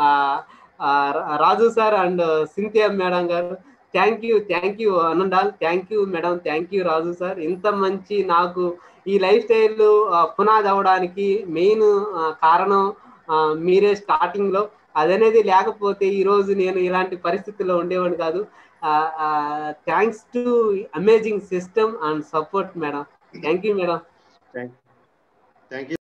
Raju sir and Cynthia madam గారు థ్యాంక్ యూ థ్యాంక్ యూ అనండాల్ thank you madam thank you Raju sir ఇంత మంచి నాకు ఈ లైఫ్ స్టైల్ పునాది అవడానికి మెయిన్ కారణం మీరే స్టార్టింగ్ లో అదనేది లేకపోతే ఈ రోజు నేను ఇలాంటి పరిస్థితుల్లో ఉండేవాడు కాదు thanks to amazing system and support madam thank you madam thank you